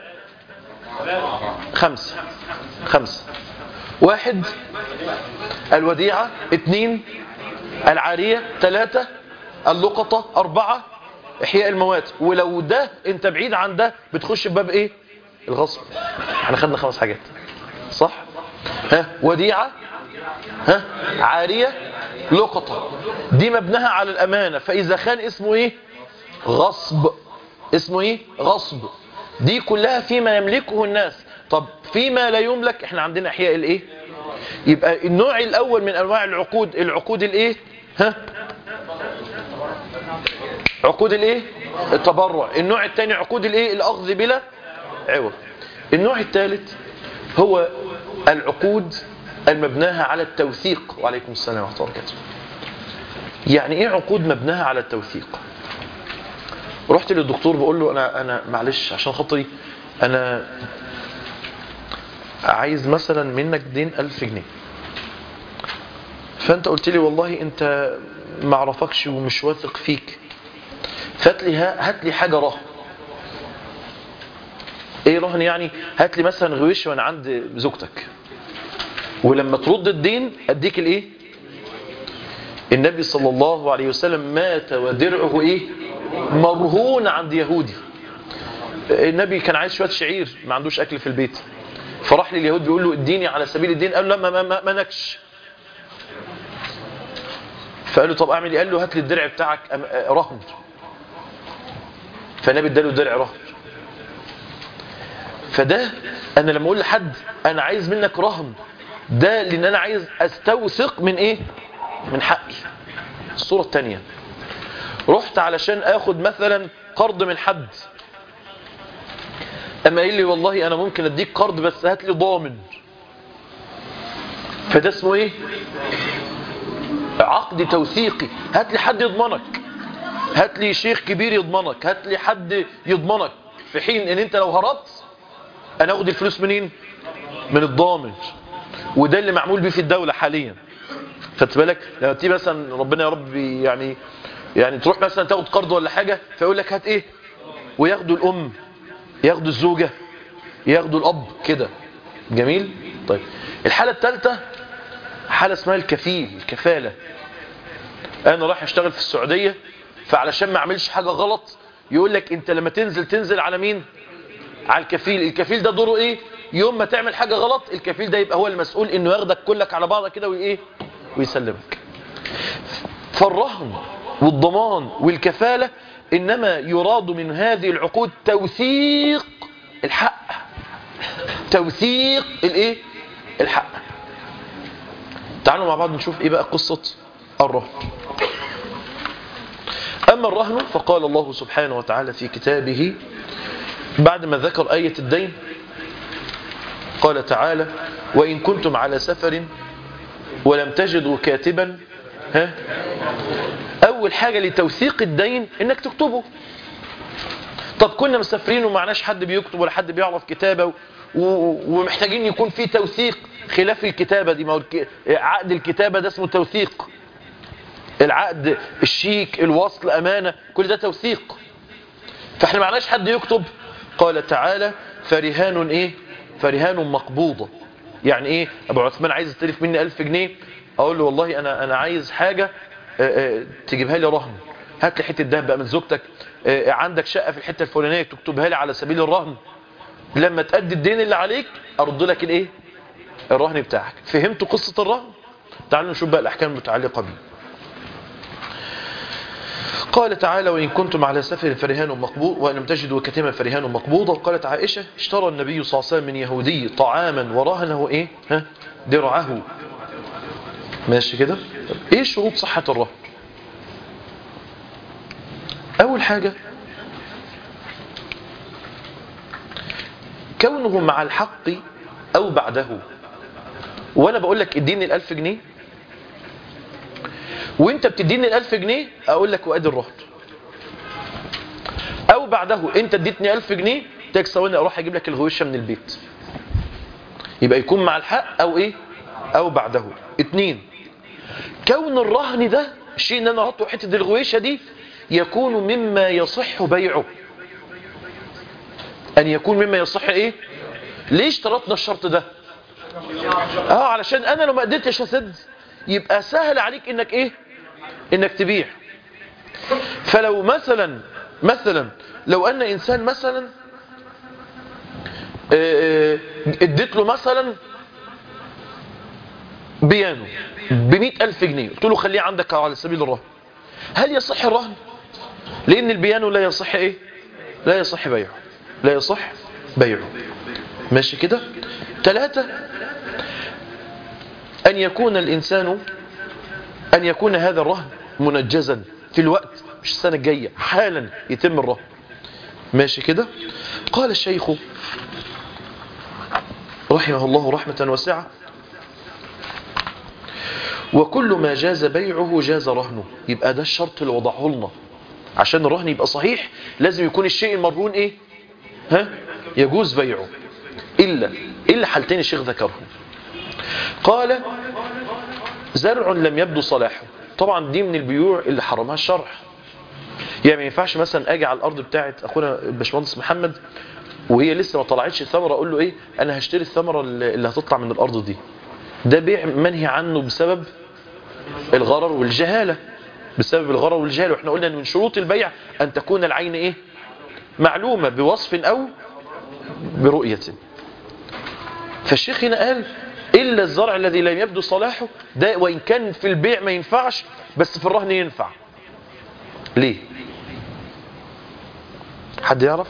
خمسة خمسة واحد الوديعة اثنين العارية ثلاثة اللقطة أربعة إحياء الموات ولو ده أنت بعيد عن ده بتخش بباب إيه الغصب احنا خدنا خمس حاجات صح ها وديعة ها عارية لقطة دي مبناها على الأمانة فإذا خان اسمه إيه غصب اسمه إيه غصب دي كلها فيما يملكه الناس طب فيما لا يملك احنا عندنا احياء الايه يبقى النوع الاول من انواع العقود العقود الايه ها عقود الايه التبرع النوع الثاني عقود الايه الاخذ بلا عوض النوع الثالث هو العقود المبناها على التوثيق وعليكم السلام ورحمه الله وبركاته يعني ايه عقود مبناها على التوثيق رحت للدكتور بقول له انا انا معلش عشان خاطري انا عايز مثلا منك دين ألف جنيه فانت قلت لي والله انت ما اعرفكش ومش واثق فيك فهات لي هات لي حاجه رهن ايه رهن يعني هات لي مثلا غويش وانا عند زوجتك ولما ترد الدين اديك الايه النبي صلى الله عليه وسلم مات ودرعه ايه مرهون عند يهودي النبي كان عايز شويه شعير ما عندوش اكل في البيت فراح لليهود بيقول له اديني على سبيل الدين قال له لا ما, ما, ما نكش فقال له طب اعمل ايه قال له هات لي الدرع بتاعك رهن فالنبي اداله الدرع رهن فده انا لما اقول لحد انا عايز منك رهن ده لان انا عايز استوثق من ايه من حقي الصورة الثانية رحت علشان اخد مثلا قرض من حد اما قال لي والله انا ممكن اديك قرض بس هات لي ضامن فده اسمه ايه عقد توثيقي هات لي حد يضمنك هات لي شيخ كبير يضمنك هات لي حد يضمنك في حين ان انت لو هربت انا اخد الفلوس منين من الضامن وده اللي معمول بيه في الدولة حاليا خدت بالك لما تيجي مثلا ربنا يا رب يعني يعني تروح مثلا تاخد قرض ولا حاجة فيقول لك هات ايه وياخدوا الام ياخدوا الزوجة ياخدوا الاب كده جميل طيب الحالة الثالثة حالة اسمها الكفيل الكفالة انا رايح اشتغل في السعودية فعلشان ما اعملش حاجة غلط يقول لك انت لما تنزل تنزل على مين على الكفيل الكفيل ده دوره ايه يوم ما تعمل حاجة غلط الكفيل ده يبقى هو المسؤول انه ياخدك كلك على بعضك كده وايه ويسلمك فالرهن والضمان والكفالة انما يراد من هذه العقود توثيق الحق توثيق الايه الحق تعالوا مع بعض نشوف ايه بقى قصة الرهن اما الرهن فقال الله سبحانه وتعالى في كتابه بعد ما ذكر آية الدين قال تعالى وإن كنتم على سفر ولم تجدوا كاتبا ها أول حاجة لتوثيق الدين إنك تكتبه طب كنا مسافرين ومعناش حد بيكتب ولا حد بيعرف كتابة و- و- ومحتاجين يكون في توثيق خلاف الكتابة دي ما هو الك- عقد الكتابة ده اسمه توثيق العقد الشيك الوصل أمانة كل ده توثيق فاحنا معناش حد يكتب قال تعالى فرهان ايه فرهان مقبوضة يعني ايه ابو عثمان عايز يستلف مني ألف جنيه اقول له والله انا انا عايز حاجة آه، آه، تجيبها لي رهن هات لي حته دهب بقى من زوجتك آه، عندك شقة في الحتة الفلانية تكتبها لي على سبيل الرهن لما تأدي الدين اللي عليك ارد لك الايه الرهن بتاعك فهمتوا قصة الرهن تعالوا نشوف بقى الاحكام المتعلقة بيه قال تعالى وإن كنتم على سفر فرهان مقبوض وإن لم تجدوا كتما فرهان مقبوضة قالت عائشة اشترى النبي صلى الله عليه وسلم من يهودي طعاما ورهنه إيه ها درعه ماشي كده طب إيه شروط صحة الرهن أول حاجة كونه مع الحق أو بعده وأنا بقول لك اديني الألف جنيه وانت بتديني الألف جنيه اقول لك وادي الرهن او بعده انت اديتني ألف جنيه تاك ثواني اروح اجيب لك الغويشه من البيت يبقى يكون مع الحق او ايه او بعده اتنين كون الرهن ده الشيء ان انا احطه حته الغويشه دي يكون مما يصح بيعه ان يكون مما يصح ايه ليه اشترطنا الشرط ده اه علشان انا لو ما قدرتش اسد يبقى سهل عليك انك ايه انك تبيع فلو مثلا مثلا لو ان انسان مثلا آه، آه، اديت له مثلا بيانو بمئة ألف جنيه قلت له خليه عندك على سبيل الرهن هل يصح الرهن لأن البيانو لا يصح إيه لا يصح بيعه لا يصح بيعه ماشي كده ثلاثة أن يكون الإنسان أن يكون هذا الرهن منجزا في الوقت مش السنة الجاية حالا يتم الرهن ماشي كده قال الشيخ رحمه الله رحمة واسعة وكل ما جاز بيعه جاز رهنه يبقى ده الشرط اللي وضعه لنا عشان الرهن يبقى صحيح لازم يكون الشيء المرهون ايه ها يجوز بيعه إلا إلا حالتين الشيخ ذكرهم قال زرع لم يبدو صلاحه طبعا دي من البيوع اللي حرمها الشرع يعني ما ينفعش مثلا اجي على الارض بتاعت اخونا الباشمهندس محمد وهي لسه ما طلعتش ثمره اقول له ايه انا هشتري الثمره اللي اللي هتطلع من الارض دي ده بيع منهي عنه بسبب الغرر والجهاله بسبب الغرر والجهاله واحنا قلنا ان من شروط البيع ان تكون العين ايه معلومه بوصف او برؤيه فالشيخ هنا قال إلا الزرع الذي لم يبدو صلاحه ده وإن كان في البيع ما ينفعش بس في الرهن ينفع ليه حد يعرف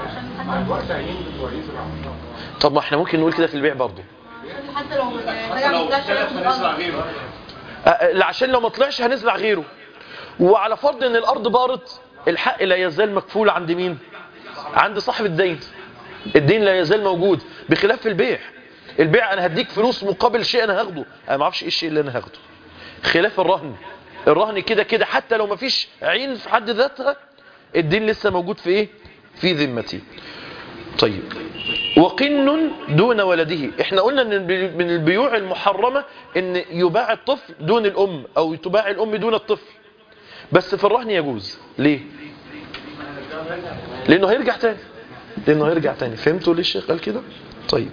طب ما احنا ممكن نقول كده في البيع برضه حتى لو حتى لو اختلف هنزرع غيره أه، عشان لو ما طلعش هنزرع غيره وعلى فرض ان الارض بارت الحق لا يزال مكفول عند مين عند صاحب الدين الدين لا يزال موجود بخلاف البيع البيع انا هديك فلوس مقابل شيء انا هاخده انا ما اعرفش ايه الشيء اللي انا هاخده خلاف الرهن الرهن كده كده حتى لو ما فيش عين في حد ذاتها الدين لسه موجود في ايه في ذمتي طيب وقن دون ولده احنا قلنا ان من البيوع المحرمة ان يباع الطفل دون الام او تباع الام دون الطفل بس في الرهن يجوز ليه لانه هيرجع تاني لانه هيرجع تاني فهمتوا ليه الشيخ قال كده طيب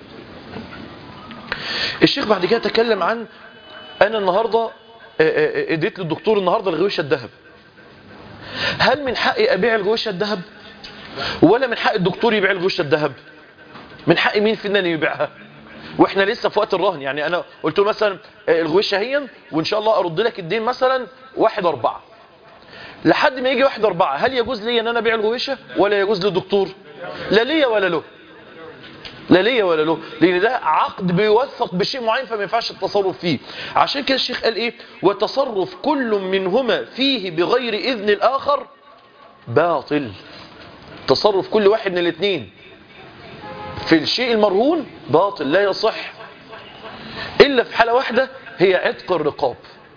الشيخ بعد كده تكلم عن انا النهاردة آه، آه، اديت للدكتور النهاردة الغويشة الذهب هل من حقي ابيع الغويشة الذهب ولا من حق الدكتور يبيع الغويشة الذهب من حق مين فينا اللي يبيعها واحنا لسه في وقت الرهن يعني انا قلت له مثلا آه، الغويشة هي وان شاء الله ارد لك الدين مثلا واحد اربعة لحد ما يجي واحد اربعة هل يجوز لي ان انا ابيع الغويشة ولا يجوز للدكتور لا ليا ولا له لا ليا ولا له لان ده عقد بيوثق بشيء معين فما ينفعش التصرف فيه عشان كده الشيخ قال ايه وتصرف كل منهما فيه بغير اذن الاخر باطل تصرف كل واحد من الاثنين في الشيء المرهون باطل لا يصح الا في حاله واحده هي عتق الرقاب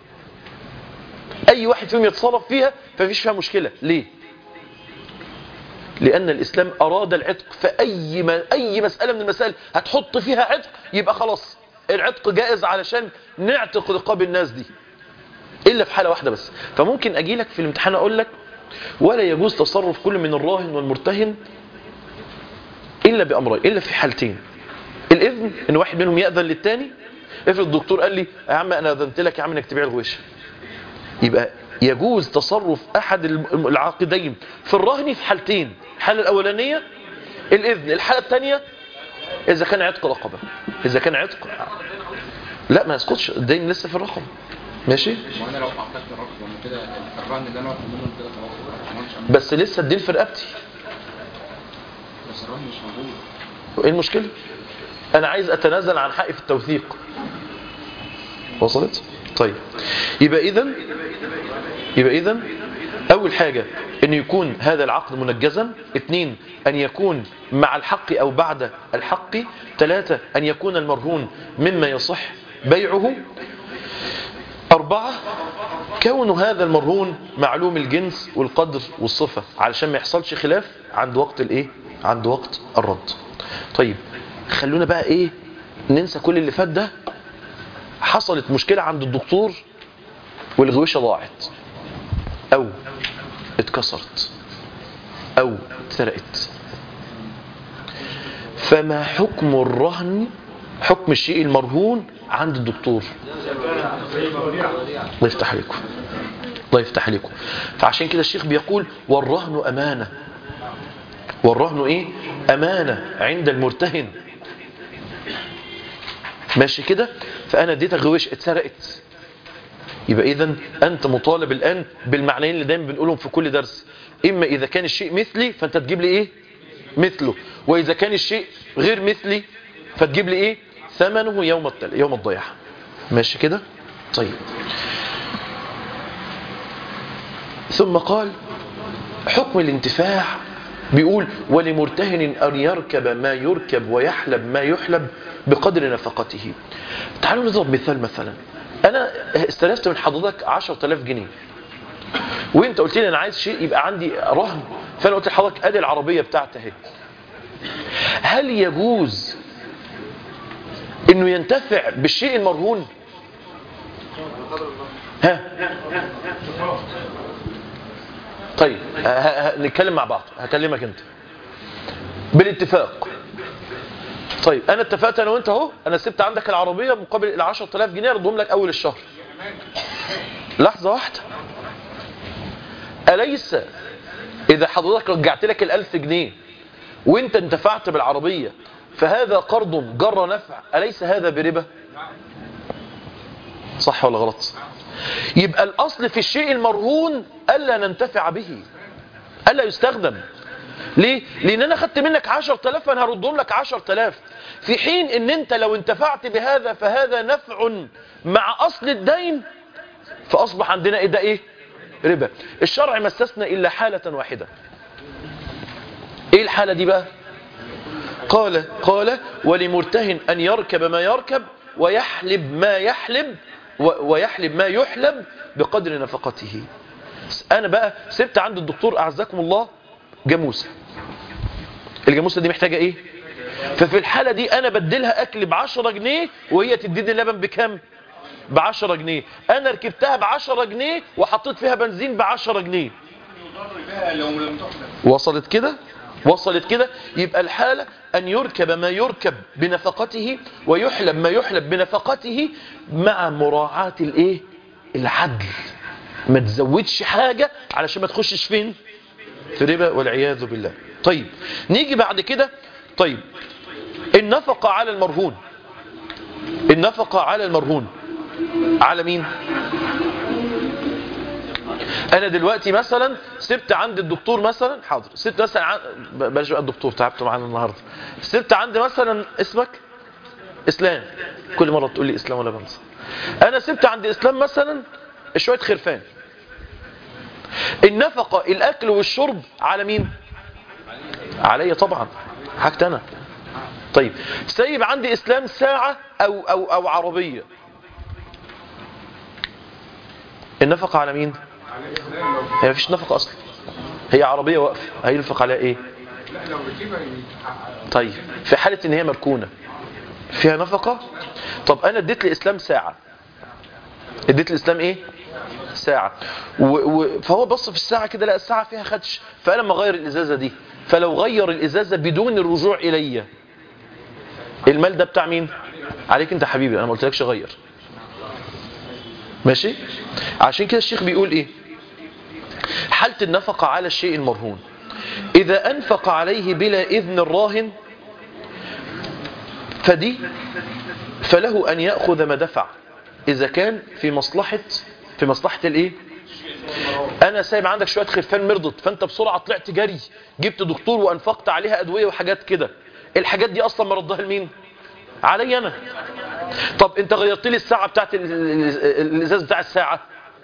اي واحد فيهم يتصرف فيها فمفيش فيها مشكله ليه لأن الإسلام أراد العتق فأي ما أي مسألة من المسائل هتحط فيها عتق يبقى خلاص العتق جائز علشان نعتق رقاب الناس دي إلا في حالة واحدة بس فممكن أجي لك في الامتحان أقول لك ولا يجوز تصرف كل من الراهن والمرتهن إلا بأمرين إلا في حالتين الإذن إن واحد منهم يأذن للتاني افرض الدكتور قال لي يا عم أنا أذنت لك يا عم إنك تبيع الغويشة يبقى يجوز تصرف أحد العاقدين في الرهن في حالتين الحالة الأولانية الإذن الحالة الثانية إذا كان عتق رقبة إذا كان عتق لا ما يسقطش الدين لسه في الرقبة ماشي وانا لو اعتقد الرقم لما كده الرهن اللي انا واخد منه كده خلاص ما عملش أمن. بس لسه الدين في رقبتي بس الرهن مش موجود ايه المشكلة انا عايز اتنازل عن حقي في التوثيق وصلت طيب يبقى اذا يبقى اذا اول حاجة ان يكون هذا العقد منجزا اثنين ان يكون مع الحق او بعد الحق ثلاثة ان يكون المرهون مما يصح بيعه أربعة كون هذا المرهون معلوم الجنس والقدر والصفة علشان ما يحصلش خلاف عند وقت الايه عند وقت الرد طيب خلونا بقى ايه ننسى كل اللي فات ده حصلت مشكلة عند الدكتور والغويشة ضاعت او اتكسرت او اتسرقت فما حكم الرهن حكم الشيء المرهون عند الدكتور الله يفتح عليكم الله يفتح عليكم فعشان كده الشيخ بيقول والرهن أمانة والرهن إيه أمانة عند المرتهن ماشي كده فأنا اديتك غويش اتسرقت يبقى إذا أنت مطالب الآن بالمعنيين اللي دايما بنقولهم في كل درس إما إذا كان الشيء مثلي فأنت تجيب لي إيه مثله وإذا كان الشيء غير مثلي فتجيب لي إيه ثمنه يوم التل... يوم الضيعة ماشي كده طيب ثم قال حكم الانتفاع بيقول ولمرتهن أن يركب ما يركب ويحلب ما يحلب بقدر نفقته تعالوا نضرب مثال مثلا أنا استلفت من حضرتك 10000 جنيه وانت قلت لي انا عايز شيء يبقى عندي رهن فانا قلت لحضرتك ادي العربيه بتاعتي اهي هل يجوز انه ينتفع بالشيء المرهون ها طيب ه- ه- نتكلم مع بعض هكلمك انت بالاتفاق طيب انا اتفقت انا وانت اهو انا سبت عندك العربيه مقابل ال 10000 جنيه اردهم لك اول الشهر لحظه واحده اليس اذا حضرتك رجعت لك ال1000 جنيه وانت انتفعت بالعربيه فهذا قرض جر نفع أليس هذا بربا صح ولا غلط يبقى الأصل في الشيء المرهون ألا ننتفع به ألا يستخدم ليه؟ لأن أنا خدت منك عشر تلاف فأنا هردهم لك عشر تلاف في حين أن أنت لو انتفعت بهذا فهذا نفع مع أصل الدين فأصبح عندنا إيه ده إيه؟ ربا الشرع ما استثنى إلا حالة واحدة إيه الحالة دي بقى؟ قال قال ولمرتهن أن يركب ما يركب ويحلب ما يحلب و- ويحلب ما يحلب بقدر نفقته أنا بقى سبت عند الدكتور أعزكم الله جاموسة الجاموسة دي محتاجة إيه ففي الحالة دي أنا بديلها أكل بعشرة جنيه وهي تديني اللبن بكام بعشرة جنيه أنا ركبتها بعشرة جنيه وحطيت فيها بنزين بعشرة جنيه يضر بها لو لم تحلب وصلت كده وصلت كده يبقى الحالة أن يركب ما يركب بنفقته ويحلب ما يحلب بنفقته مع مراعاة الإيه العدل ما تزودش حاجة علشان ما تخشش فين في ربا والعياذ بالله طيب نيجي بعد كده طيب النفقة على المرهون النفقة على المرهون على مين انا دلوقتي مثلا سبت عند الدكتور مثلا حاضر سبت مثلا عن... بلاش بقى الدكتور تعبت معانا النهارده سبت عند مثلا اسمك اسلام كل مره تقول لي اسلام ولا بنسى انا سبت عند اسلام مثلا شويه خرفان النفقه الاكل والشرب على مين عليا طبعا حاجتي انا طيب سايب عندي اسلام ساعه او او او عربيه النفقه على مين هي مفيش نفقه اصلا هي عربيه واقفه هينفق عليها ايه لا لو ركبها يتحقق طيب في حاله ان هي مركونه فيها نفقه طب انا اديت لاسلام ساعه اديت الاسلام ايه ساعه و... و... فهو بص في الساعه كده لقى الساعه فيها خدش فانا لما اغير الازازه دي فلو غير الازازه بدون الرجوع الي المال ده بتاع مين عليك انت حبيبي انا ما قلتلكش غير ماشي عشان كده الشيخ بيقول ايه حالة النفقة على الشيء المرهون إذا أنفق عليه بلا إذن الراهن فدي فله أن يأخذ ما دفع إذا كان في مصلحة في مصلحة الإيه؟ أنا سايب عندك شوية خرفان مرضت فأنت بسرعة طلعت جري جبت دكتور وأنفقت عليها أدوية وحاجات كده الحاجات دي أصلا مردها لمين؟ علي أنا طب أنت غيرت لي الساعة بتاعت ال- ال- ال- الإزاز بتاع الساعة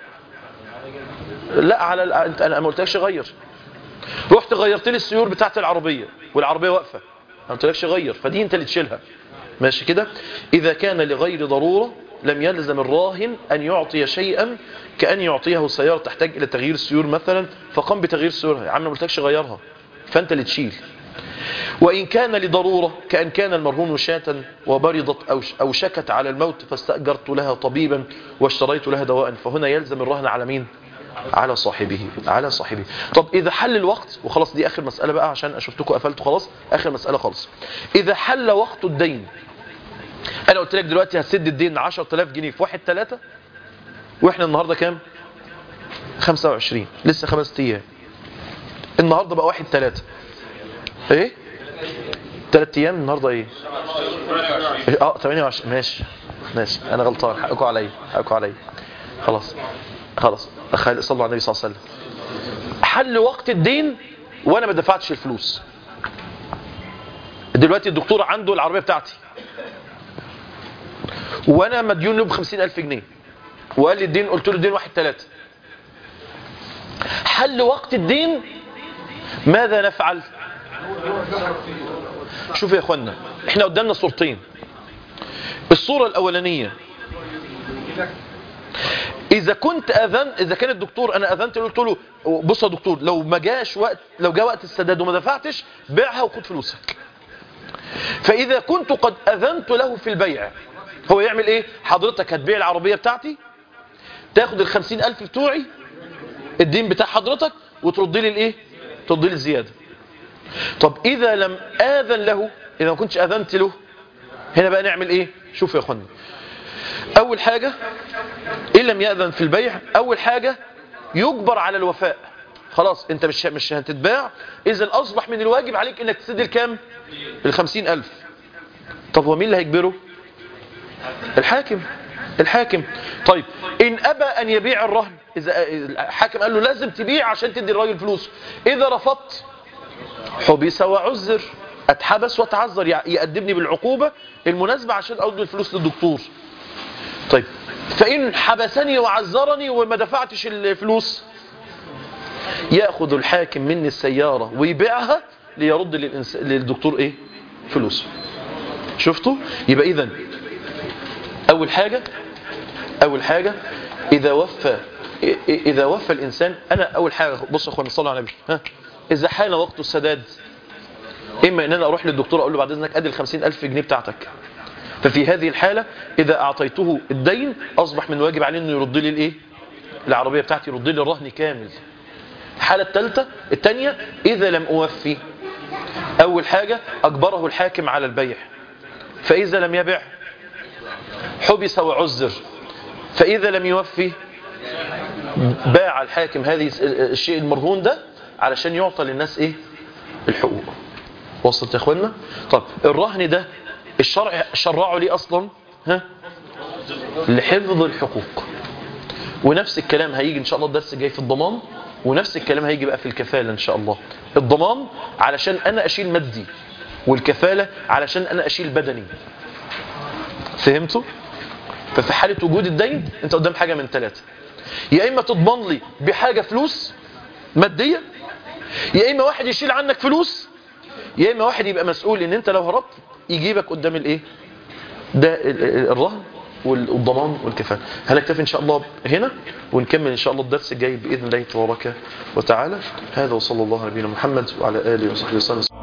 لا على ال- انت انا ما قلتلكش غير رحت غيرت لي السيور بتاعت العربيه والعربيه واقفه ما قلتلكش غير فدي انت اللي تشيلها ماشي كده اذا كان لغير ضروره لم يلزم الراهن ان يعطي شيئا كان يعطيه سياره تحتاج الى تغيير السيور مثلا فقام بتغيير السيور يا عم ما قلتلكش غيرها فانت اللي تشيل وإن كان لضرورة كأن كان المرهون شاة وبرضت أو أو شكت على الموت فاستأجرت لها طبيبا واشتريت لها دواء فهنا يلزم الرهن على مين؟ على صاحبه على صاحبه طب إذا حل الوقت وخلاص دي آخر مسألة بقى عشان أشوفتكم قفلتوا خلاص آخر مسألة خالص إذا حل وقت الدين أنا قلت لك دلوقتي هتسد الدين 10000 جنيه في واحد ثلاثة وإحنا النهاردة كام؟ 25 لسه خمس أيام النهاردة بقى واحد ثلاثة ايه ثلاث ايام النهارده ايه اه 28 ماشي ماشي انا غلطان حقكم عليا حقكم عليا خلاص خلاص خلي صلوا على النبي صلى الله عليه وسلم حل وقت الدين وانا ما دفعتش الفلوس دلوقتي الدكتور عنده العربيه بتاعتي وانا مديون له ب 50000 جنيه وقال لي الدين قلت له الدين واحد ثلاثة حل وقت الدين ماذا نفعل شوف يا اخوانا احنا قدامنا صورتين الصورة الاولانية اذا كنت اذن اذا كان الدكتور انا اذنت له قلت له بص يا دكتور لو ما جاش وقت لو جاء وقت السداد وما دفعتش بيعها وخد فلوسك فاذا كنت قد اذنت له في البيع هو يعمل ايه حضرتك هتبيع العربية بتاعتي تاخد الخمسين الف بتوعي الدين بتاع حضرتك وترد لي الايه ترد لي الزيادة طب اذا لم اذن له اذا ما كنتش اذنت له هنا بقى نعمل ايه شوف يا اخوانا اول حاجة ان لم يأذن في البيع اول حاجة يجبر على الوفاء خلاص انت مش مش هتتباع اذا اصبح من الواجب عليك انك تسد الكام الخمسين الف طب هو مين اللي هيجبره الحاكم الحاكم طيب ان ابى ان يبيع الرهن اذا الحاكم قال له لازم تبيع عشان تدي الراجل فلوس اذا رفضت حبس وعذر اتحبس وتعذر يقدمني بالعقوبة المناسبة عشان ارد الفلوس للدكتور طيب فإن حبسني وعذرني وما دفعتش الفلوس يأخذ الحاكم مني السيارة ويبيعها ليرد للإنس... للدكتور إيه فلوسه شفتوا يبقى اذا اول حاجة اول حاجة اذا وفى اذا وفى الانسان انا اول حاجة بص يا اخوانا صلوا على النبي ها اذا حان وقت السداد اما ان انا اروح للدكتور اقول له بعد اذنك ادي ال 50000 جنيه بتاعتك ففي هذه الحالة اذا اعطيته الدين اصبح من واجب عليه انه يرد لي الايه العربية بتاعتي يرد لي الرهن كامل الحالة الثالثة الثانية اذا لم اوفي اول حاجة اجبره الحاكم على البيع فاذا لم يبع حبس وعزر فاذا لم يوفي باع الحاكم هذه الشيء المرهون ده علشان يعطى للناس ايه الحقوق وصلت يا اخوانا طب الرهن ده الشرع شرعه ليه اصلا ها لحفظ الحقوق ونفس الكلام هيجي ان شاء الله الدرس جاي في الضمان ونفس الكلام هيجي بقى في الكفالة ان شاء الله الضمان علشان انا اشيل مادي والكفالة علشان انا اشيل بدني فهمتوا ففي حالة وجود الدين انت قدام حاجة من ثلاثة يا اما تضمن لي بحاجة فلوس مادية يا اما واحد يشيل عنك فلوس يا اما واحد يبقى مسؤول ان انت لو هربت يجيبك قدام الايه ده ال- ال- الرهن والضمان والكفاله هنكتفي ان شاء الله هنا ونكمل ان شاء الله الدرس الجاي باذن الله تبارك وتعالى هذا وصلى الله على نبينا محمد وعلى اله وصحبه وسلم